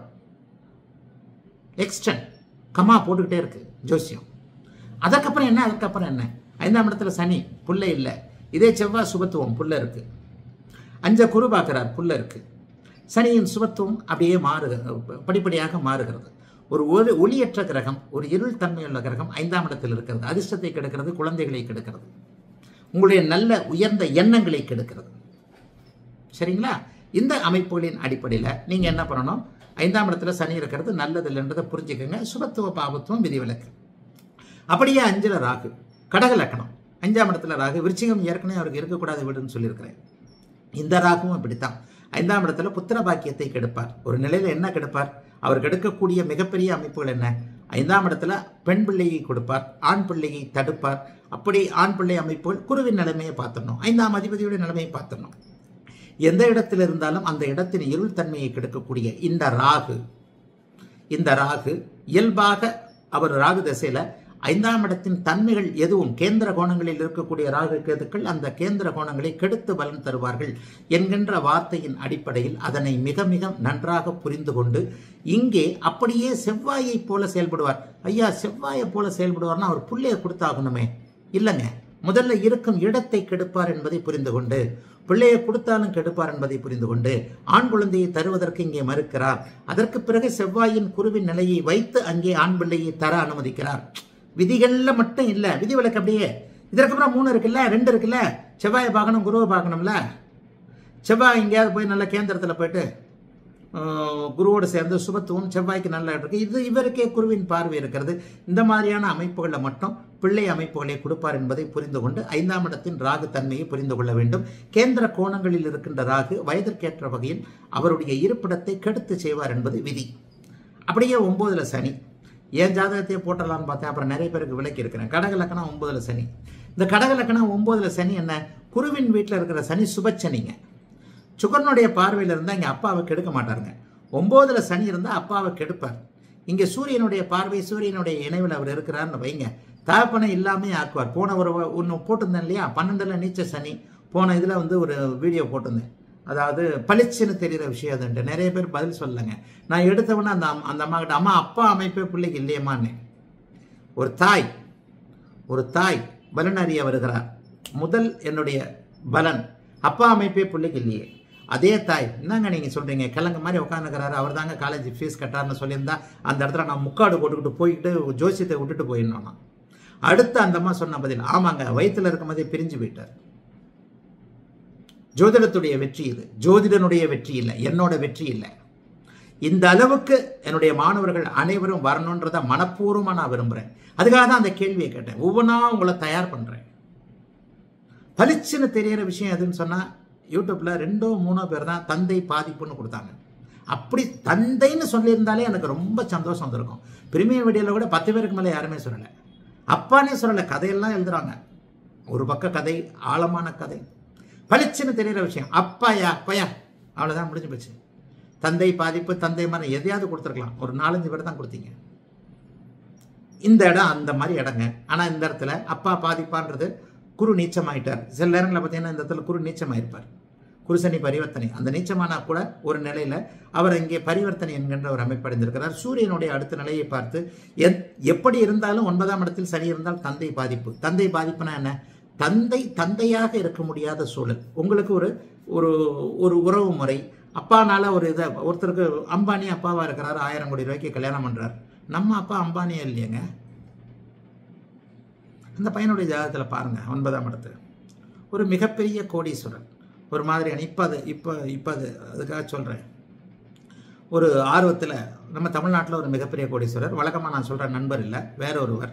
எக்ஸ்டன் கமா போட்டுக்கிட்டே இருக்கு ஜோசியம் அதற்கப்புறம் என்ன அதுக்கப்புறம் என்ன ஐந்தாம் இடத்துல சனி புல்ல இல்லை இதே செவ்வாய் சுபத்துவம் புல்ல இருக்கு அஞ்ச குரு பார்க்கிறார் புல்ல இருக்கு சனியின் சுபத்துவம் அப்படியே மாறுகிறது படிப்படியாக மாறுகிறது ஒரு ஒளி ஒளியற்ற கிரகம் ஒரு இருள் தன்மையுள்ள கிரகம் ஐந்தாம் இடத்தில் இருக்கிறது அதிர்ஷ்டத்தை கெடுக்கிறது குழந்தைகளை கெடுக்கிறது உங்களுடைய நல்ல உயர்ந்த எண்ணங்களை கெடுக்கிறது சரிங்களா இந்த அமைப்புகளின் அடிப்படையில் நீங்கள் என்ன பண்ணணும் ஐந்தாம் இடத்துல சனி இருக்கிறது நல்லது இல்லைன்றதை புரிஞ்சுக்கோங்க சுபத்துவ பாபத்துவம் விதிவிலக்கு அப்படியே அஞ்சுல ராகு கடக லக்கணம் அஞ்சாம் இடத்துல ராகு விருச்சிகம் ஏற்கனவே அவருக்கு இருக்கக்கூடாது வீடுன்னு சொல்லியிருக்கிறேன் இந்த ராகுவும் இப்படித்தான் ஐந்தாம் இடத்துல புத்திர பாக்கியத்தை கெடுப்பார் ஒரு நிலையில என்ன கெடுப்பார் அவர் கெடுக்கக்கூடிய மிகப்பெரிய அமைப்புகள் என்ன ஐந்தாம் இடத்துல பெண் பிள்ளையை கொடுப்பார் ஆண் பிள்ளையை தடுப்பார் அப்படி ஆண் பிள்ளை அமைப்புகள் குருவின் நிலைமையை பார்த்துடணும் ஐந்தாம் அதிபதியுடைய நிலைமையை பார்த்துடணும் எந்த இடத்தில் இருந்தாலும் அந்த இடத்தின் இருள் தன்மையை கெடுக்கக்கூடிய இந்த ராகு இந்த ராகு இயல்பாக அவர் ராகு திசையில ஐந்தாம் இடத்தின் தன்மைகள் எதுவும் கேந்திர கோணங்களில் இருக்கக்கூடிய ராகு கேதுக்கள் அந்த கேந்திர கோணங்களை கெடுத்து பலன் தருவார்கள் என்கின்ற வார்த்தையின் அடிப்படையில் அதனை மிக மிக நன்றாக புரிந்து கொண்டு இங்கே அப்படியே செவ்வாயைப் போல செயல்படுவார் ஐயா செவ்வாயை போல செயல்படுவார்னா அவர் புள்ளைய கொடுத்தாகணுமே இல்லைங்க முதல்ல இருக்கும் இடத்தை கெடுப்பார் என்பதை புரிந்து கொண்டு பிள்ளையை கொடுத்தாலும் கெடுப்பார் என்பதை புரிந்து கொண்டு ஆண் குழந்தையை தருவதற்கு இங்கே மறுக்கிறார் அதற்கு பிறகு செவ்வாயின் குருவின் நிலையை வைத்து அங்கே ஆண் பிள்ளையை தர அனுமதிக்கிறார் விதிகள்ல மட்டும் இல்ல விதிவிலக்கு அப்படியே இதற்கப்புறம் மூணு இருக்குல்ல ரெண்டு இருக்குல்ல செவ்வாயை பார்க்கணும் குருவை பார்க்கணும்ல செவ்வாய் எங்கேயாவது போய் நல்ல கேந்திரத்தில் போயிட்டு ஆஹ், குருவோடு சேர்ந்து சுபத்துவம் செவ்வாய்க்கு நல்லா இருக்கு இது இவருக்கே குருவின் பார்வை இருக்கிறது இந்த மாதிரியான அமைப்புகளில் மட்டும் பிள்ளை அமைப்புகளை கொடுப்பார் என்பதை புரிந்து கொண்டு ஐந்தாம் இடத்தின் ராகு தன்மையை புரிந்து கொள்ள வேண்டும் கேந்திர கோணங்களில் இருக்கின்ற ராகு வயதிற்கேற்ற வகையில் அவருடைய இருப்பிடத்தை கெடுத்து செய்வார் என்பது விதி அப்படியே ஒன்பதுல சனி ஏன் ஜாதகத்தையே போட்டலாம்னு பார்த்தேன் அப்புறம் நிறைய பேருக்கு விலக்கி இருக்கிறேன் கடக லக்கணம் ஒன்பதுல சனி இந்த கடக லக்கணம் ஒன்பதுல சனி என்ன குருவின் வீட்டில் இருக்கிற சனி சுபச்சனிங்க சுக்கரனுடைய பார்வையில் இருந்தால் இங்கே அப்பாவை கெடுக்க மாட்டாருங்க ஒம்போதுல சனி இருந்தால் அப்பாவை கெடுப்பார் இங்கே சூரியனுடைய பார்வை சூரியனுடைய இணைவில் அவர் இருக்கிறார்னு வைங்க தகப்பனை இல்லாமே ஆக்குவார் போன ஒரு ஒன்று போட்டிருந்தேன் இல்லையா பன்னெண்டில் நீச்ச சனி போன இதில் வந்து ஒரு வீடியோ போட்டிருந்தேன் அதாவது பளிச்சுன்னு தெரிகிற விஷயம் அதுன்ட்டு நிறைய பேர் பதில் சொல்லலைங்க நான் எடுத்தவொன்னே அந்த அம்- அந்த அம்மா கிட்ட அம்மா அப்பா அமைப்பே பிள்ளைக்கு இல்லையம்மான்னு ஒரு தாய் ஒரு தாய் பலன் அறிய வருகிறார் முதல் என்னுடைய பலன் அப்பா அமைப்பே பிள்ளைக்கு இல்லையே அதே தாய் என்னங்க நீங்கள் சொல்கிறீங்க கிழங்கு மாதிரி உட்காந்துக்கிறாரு அவர் தாங்க காலேஜ் ஃபீஸ் கட்டாருன்னு சொல்லியிருந்தா அந்த இடத்துல நான் முக்காடு போட்டுக்கிட்டு போய்கிட்டு ஜோசியத்தை விட்டுட்டு போயிடணும் நான் அடுத்து அந்த அம்மா சொன்ன பதில் ஆமாங்க வயித்துல இருக்கும் போதே பிரிஞ்சு போயிட்டார் ஜோதிடத்துடைய வெற்றி இது ஜோதிடனுடைய வெற்றி இல்லை என்னோட வெற்றி இல்லை இந்த அளவுக்கு என்னுடைய மாணவர்கள் அனைவரும் வரணுன்றத மனப்பூர்வமாக நான் விரும்புகிறேன் அதுக்காக தான் அந்த கேள்வியை கேட்டேன் ஒவ்வொன்றா உங்களை தயார் பண்ணுறேன் பளிச்சுன்னு தெரியற விஷயம் எதுன்னு சொன்னால் யூடியூப்பில் ரெண்டோ மூணோ பேர் தான் தந்தை பாதிப்புன்னு கொடுத்தாங்க அப்படி தந்தைன்னு சொல்லியிருந்தாலே எனக்கு ரொம்ப சந்தோஷம் வந்திருக்கும் பிரிமியம் வீடியோவில் கூட பத்து பேருக்கு மேலே யாருமே சொல்லலை அப்பானே சொல்லலை கதையெல்லாம் எழுதுறாங்க ஒரு பக்க கதை ஆழமான கதை பளிச்சுன்னு தெரிகிற விஷயம் அப்பாயா அப்பயா அவ்வளோதான் முடிஞ்சு போச்சு தந்தை பாதிப்பு தந்தை மரம் எதையாவது கொடுத்துருக்கலாம் ஒரு நாலஞ்சு பேர் தான் கொடுத்தீங்க இந்த இடம் அந்த மாதிரி இடங்க ஆனால் இந்த இடத்துல அப்பா பாதிப்பான்றது குரு நீச்சமாயிட்டார் சில நேரங்களில் பார்த்தீங்கன்னா இந்த இடத்துல குரு நீச்சமாயிருப்பார் குருசனி பரிவர்த்தனை அந்த நீச்சமானா கூட ஒரு நிலையில் அவர் இங்கே பரிவர்த்தனை என்கின்ற ஒரு அமைப்பு அடைந்திருக்கிறார் சூரியனுடைய அடுத்த நிலையை பார்த்து எத் எப்படி இருந்தாலும் ஒன்பதாம் இடத்தில் சனி இருந்தால் தந்தை பாதிப்பு தந்தை பாதிப்புனா என்ன தந்தை தந்தையாக இருக்க முடியாத சூழல் உங்களுக்கு ஒரு ஒரு ஒரு உறவு முறை அப்பானால ஒரு இதை ஒருத்தருக்கு அம்பானி அப்பாவா இருக்கிறாரு ஆயிரம் கோடி ரூபாய்க்கு கல்யாணம் பண்றாரு நம்ம அப்பா அம்பானியே இல்லையங்க அந்த பையனுடைய ஜாதகத்தில் பாருங்க ஒன்பதாம் இடத்துல ஒரு மிகப்பெரிய கோடீஸ்வரன் ஒரு மாதிரியான இப்போ அது இப்போ இப்போ அது அதுக்காக சொல்கிறேன் ஒரு ஆர்வத்தில் நம்ம தமிழ்நாட்டில் ஒரு மிகப்பெரிய கோடீஸ்வரர் வழக்கமாக நான் சொல்கிற நண்பர் இல்லை வேற ஒருவர்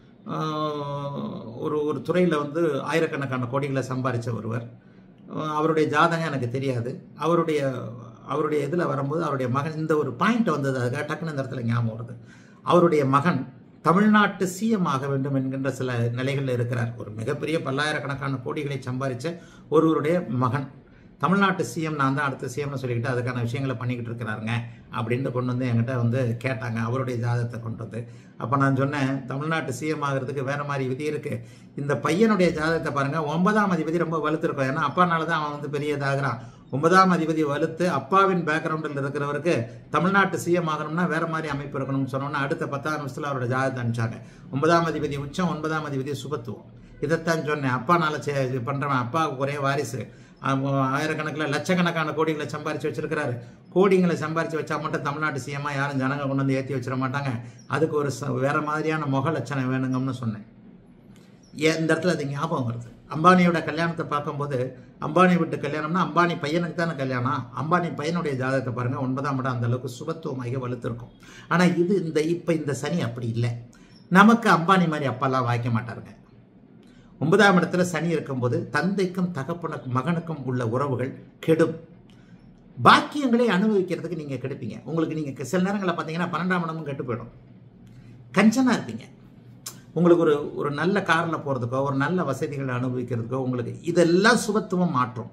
ஆஹ், ஒரு ஒரு துறையில் வந்து ஆயிரக்கணக்கான கோடிகளை சம்பாதிச்ச ஒருவர் ஆஹ், அவருடைய ஜாதகம் எனக்கு தெரியாது அவருடைய அவருடைய இதில் வரும்போது அவருடைய மகன் இந்த ஒரு பாயிண்ட் வந்தது அதுக்காக டக்குன்னு இந்த இடத்துல ஞாபகம் வருது அவருடைய மகன் தமிழ்நாட்டு சிஎம் ஆக வேண்டும் என்கின்ற சில நிலைகளில் இருக்கிறார் ஒரு மிகப்பெரிய பல்லாயிரக்கணக்கான கோடிகளை சம்பாதிச்ச ஒருவருடைய மகன் தமிழ்நாட்டு சிஎம் நான் தான் அடுத்த சிஎம்னு சொல்லிக்கிட்டு அதுக்கான விஷயங்களை பண்ணிக்கிட்டு இருக்கிறாருங்க அப்படின்ட்டு கொண்டு வந்து என்கிட்ட வந்து கேட்டாங்க அவருடைய ஜாதகத்தை கொண்டு வந்து அப்போ நான் சொன்னேன் தமிழ்நாட்டு சிஎம் ஆகிறதுக்கு வேற மாதிரி விதி இருக்கு இந்த பையனுடைய ஜாதகத்தை பாருங்க ஒன்பதாம் அதிபதி ரொம்ப வலுத்திருக்கும் ஏன்னா அப்பானால தான் அவன் வந்து பெரிய இதாகிறான் ஒன்பதாம் அதிபதி வலுத்து அப்பாவின் பேக்ரவுண்டில் இருக்கிறவருக்கு தமிழ்நாட்டு சிஎம் ஆகணும்னா வேற மாதிரி அமைப்பு இருக்கணும்னு சொன்னோன்னா அடுத்த பத்தாம் நிமிஷத்தில் அவரோட ஜாதகத்தை அனுப்பிச்சாங்க ஒன்பதாம் அதிபதி உச்சம் ஒன்பதாம் அதிபதி சுபத்துவம் இதைத்தான் சொன்னேன் அப்பானால செ- பண்றவன் அப்பாவுக்கு ஒரே வாரிசு அவன் ஆயிரக்கணக்கில் லட்சக்கணக்கான கோடிகளை சம்பாரிச்சு வச்சிருக்கிறாரு கோடிங்களை சம்பாரிச்சு வச்சா மட்டும் தமிழ்நாட்டு சிஎம்மா யாரும் ஜனங்க கொண்டு வந்து ஏற்றி வச்சிட மாட்டாங்க அதுக்கு ஒரு ச- வேற மாதிரியான முக லட்சணம் வேணுங்கன்னு சொன்னேன் ஏன் இந்த இடத்துல அது ஞாபகம் வருது அம்பானியோட கல்யாணத்தை பார்க்கும்போது அம்பானி விட்டு கல்யாணம்னா அம்பானி பையனுக்கு தானே கல்யாணம் அம்பானி பையனுடைய ஜாதகத்தை பாருங்க ஒன்பதாம் இடம் அந்த அளவுக்கு சுபத்துவமாக வலுத்திருக்கும் ஆனால் இது இந்த இப்போ இந்த சனி அப்படி இல்லை நமக்கு அம்பானி மாதிரி அப்பெல்லாம் வாய்க்க மாட்டாருங்க ஒன்பதாம் இடத்துல சனி இருக்கும்போது தந்தைக்கும் தகப்பனுக்கும் மகனுக்கும் உள்ள உறவுகள் கெடும் பாக்கியங்களை அனுபவிக்கிறதுக்கு நீங்க கெடுப்பீங்க உங்களுக்கு நீங்க சில நேரங்களில் பார்த்தீங்கன்னா பன்னெண்டாம் இடமும் கெட்டு போயிடும் கஞ்சனா இருப்பீங்க உங்களுக்கு ஒரு ஒரு நல்ல காரில் போகிறதுக்கோ ஒரு நல்ல வசதிகளை அனுபவிக்கிறதுக்கோ உங்களுக்கு இதெல்லாம் சுபத்துவம் மாற்றும்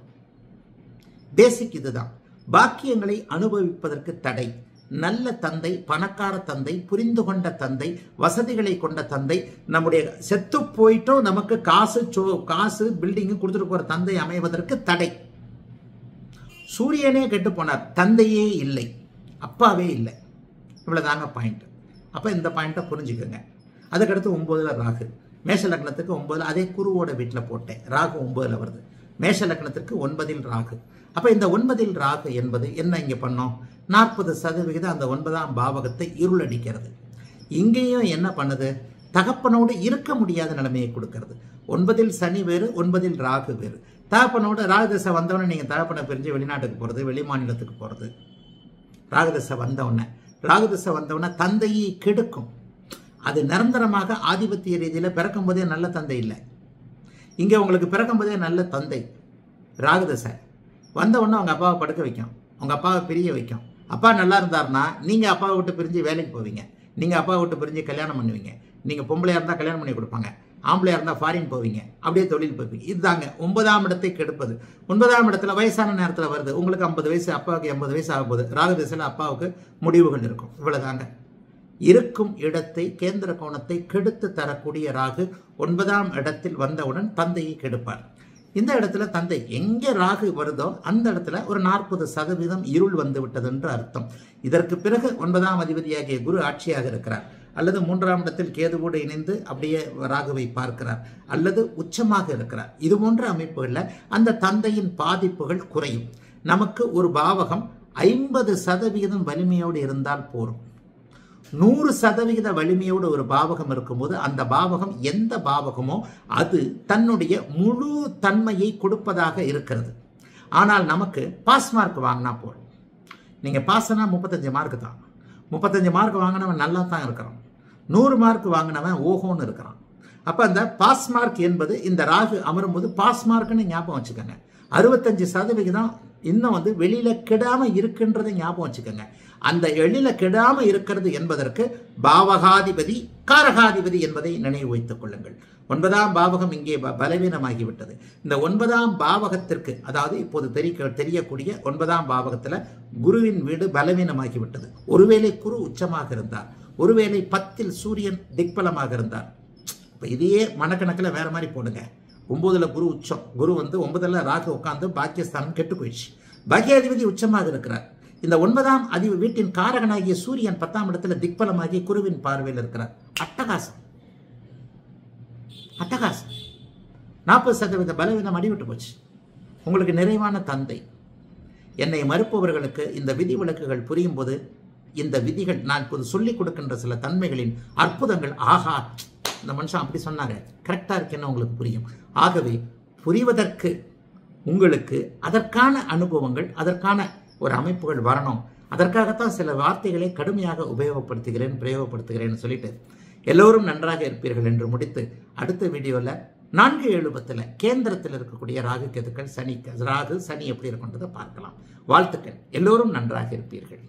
பேசிக் இதுதான் பாக்கியங்களை அனுபவிப்பதற்கு தடை நல்ல தந்தை பணக்கார தந்தை புரிந்து கொண்ட தந்தை வசதிகளை கொண்ட தந்தை நம்முடைய செத்து போயிட்டும் நமக்கு காசு சோ காசு பில்டிங்கு கொடுத்துட்டு போற தந்தை அமைவதற்கு தடை சூரியனே கெட்டு போனார் தந்தையே இல்லை அப்பாவே இல்லை இவ்வளவுதாங்க பாயிண்ட் அப்ப இந்த பாயிண்ட்டை புரிஞ்சுக்கோங்க அதுக்கடுத்து ஒன்பதுல ராகு மேஷ லக்னத்துக்கு ஒன்பதுல அதே குருவோட வீட்டில் போட்டேன் ராகு ஒன்பதுல வருது மேஷ லக்னத்திற்கு ஒன்பதில் ராகு அப்ப இந்த ஒன்பதில் ராகு என்பது என்ன இங்க பண்ணோம் நாற்பது சதவிகிதம் அந்த ஒன்பதாம் பாவகத்தை இருளடிக்கிறது இங்கேயும் என்ன பண்ணுது தகப்பனோடு இருக்க முடியாத நிலைமையை கொடுக்கிறது ஒன்பதில் சனி வேறு ஒன்பதில் ராகு வேறு தகப்பனோட ராகுதசை வந்தவொடனே நீங்க தகப்பனை பிரிஞ்சு வெளிநாட்டுக்கு போறது வெளி மாநிலத்துக்கு போறது ராகுதசை வந்தவுடனே ராகுதசை வந்தவுடனே தந்தையை கெடுக்கும் அது நிரந்தரமாக ஆதிபத்திய ரீதியில பிறக்கும் போதே நல்ல தந்தை இல்லை இங்க உங்களுக்கு பிறக்கும் போதே நல்ல தந்தை ராகுதசை வந்த உடனே உங்க அப்பாவை படுக்க வைக்கும் உங்க அப்பாவை பிரிய வைக்கும் அப்பா நல்லா இருந்தாருன்னா நீங்க அப்பாவை விட்டு பிரிஞ்சு வேலைக்கு போவீங்க நீங்க அப்பாவை விட்டு பிரிஞ்சு கல்யாணம் பண்ணுவீங்க நீங்க பொம்பளையா இருந்தா கல்யாணம் பண்ணி கொடுப்பாங்க ஆம்பளையா இருந்தா ஃபாரின் போவீங்க அப்படியே தொழில் போவீங்க இதுதாங்க ஒன்பதாம் இடத்தை கெடுப்பது ஒன்பதாம் இடத்துல வயசான நேரத்துல வருது உங்களுக்கு ஐம்பது வயசு அப்பாவுக்கு எண்பது வயசு ஆக போகுது ராகு திசையில் அப்பாவுக்கு முடிவுகள் இருக்கும் இவ்வளவுதாங்க இருக்கும் இடத்தை கேந்திர கோணத்தை கெடுத்து தரக்கூடிய ராகு ஒன்பதாம் இடத்தில் வந்தவுடன் தந்தையை கெடுப்பார் இந்த இடத்துல தந்தை எங்கே ராகு வருதோ அந்த இடத்துல ஒரு நாற்பது சதவீதம் இருள் வந்து விட்டது என்று அர்த்தம் இதற்கு பிறகு ஒன்பதாம் அதிபதியாகிய குரு ஆட்சியாக இருக்கிறார் அல்லது மூன்றாம் இடத்தில் கேதுவோடு இணைந்து அப்படியே ராகுவை பார்க்கிறார் அல்லது உச்சமாக இருக்கிறார் இது போன்ற அமைப்புகளில் அந்த தந்தையின் பாதிப்புகள் குறையும் நமக்கு ஒரு பாவகம் ஐம்பது சதவிகிதம் வலிமையோடு இருந்தால் போரும் நூறு சதவிகித வலிமையோடு ஒரு பாவகம் இருக்கும்போது அந்த பாவகம் எந்த பாவகமோ அது தன்னுடைய முழு தன்மையை கொடுப்பதாக இருக்கிறது ஆனால் நமக்கு பாஸ் மார்க் வாங்கினா போதும் நீங்கள் பாஸ்னா முப்பத்தஞ்சு மார்க் தான் முப்பத்தஞ்சு மார்க் வாங்கினவன் நல்லா தான் இருக்கிறான் நூறு மார்க் வாங்கினவன் ஓஹோன்னு இருக்கிறான் அப்போ அந்த பாஸ் மார்க் என்பது இந்த ராகு அமரும்போது பாஸ் மார்க்னு ஞாபகம் வச்சுக்கோங்க அறுபத்தஞ்சு சதவிகிதம் இன்னும் வந்து வெளியில கெடாம இருக்குன்றதை ஞாபகம் வச்சுக்கோங்க அந்த எழில கெடாம இருக்கிறது என்பதற்கு பாவகாதிபதி காரகாதிபதி என்பதை நினைவு வைத்துக் கொள்ளுங்கள் ஒன்பதாம் பாவகம் இங்கே ப- பலவீனமாகிவிட்டது இந்த ஒன்பதாம் பாவகத்திற்கு அதாவது இப்போது தெரிய தெரியக்கூடிய ஒன்பதாம் பாவகத்துல குருவின் வீடு பலவீனமாகிவிட்டது ஒருவேளை குரு உச்சமாக இருந்தார் ஒருவேளை பத்தில் சூரியன் திக்பலமாக இருந்தார் இப்போ இதையே மனக்கணக்கில் வேற மாதிரி போடுங்க ஒன்பதுல குரு உச்சம் குரு வந்து ஒன்பதுல ராகு உட்கார்ந்து பாக்கியஸ்தானம் கெட்டு போயிடுச்சு பாக்கியாதிபதி உச்சமாக இருக்கிறார் இந்த ஒன்பதாம் அதி வீட்டின் காரகனாகிய சூரியன் பத்தாம் இடத்துல திக்பலமாகி குருவின் பார்வையில் இருக்கிறார் அட்டகாசம் அட்டகாசம் நாற்பது சதவீத பலவீனம் அடிவிட்டு போச்சு உங்களுக்கு நிறைவான தந்தை என்னை மறுப்பவர்களுக்கு இந்த விதி விலக்குகள் புரியும் போது இந்த விதிகள் நான் இப்போது சொல்லிக் கொடுக்கின்ற சில தன்மைகளின் அற்புதங்கள் ஆஹா இந்த மனுஷன் அப்படி சொன்னாங்க கரெக்டாக இருக்குன்னு உங்களுக்கு புரியும் ஆகவே புரிவதற்கு உங்களுக்கு அதற்கான அனுபவங்கள் அதற்கான ஒரு அமைப்புகள் வரணும் அதற்காகத்தான் சில வார்த்தைகளை கடுமையாக உபயோகப்படுத்துகிறேன் பிரயோகப்படுத்துகிறேன்னு சொல்லிட்டு எல்லோரும் நன்றாக இருப்பீர்கள் என்று முடித்து அடுத்த வீடியோவில் நான்கு எழுபத்தில் கேந்திரத்தில் இருக்கக்கூடிய ராகு கேதுக்கள் சனி ராகு சனி எப்படி இருக்குன்றதை பார்க்கலாம் வாழ்த்துக்கள் எல்லோரும் நன்றாக இருப்பீர்கள்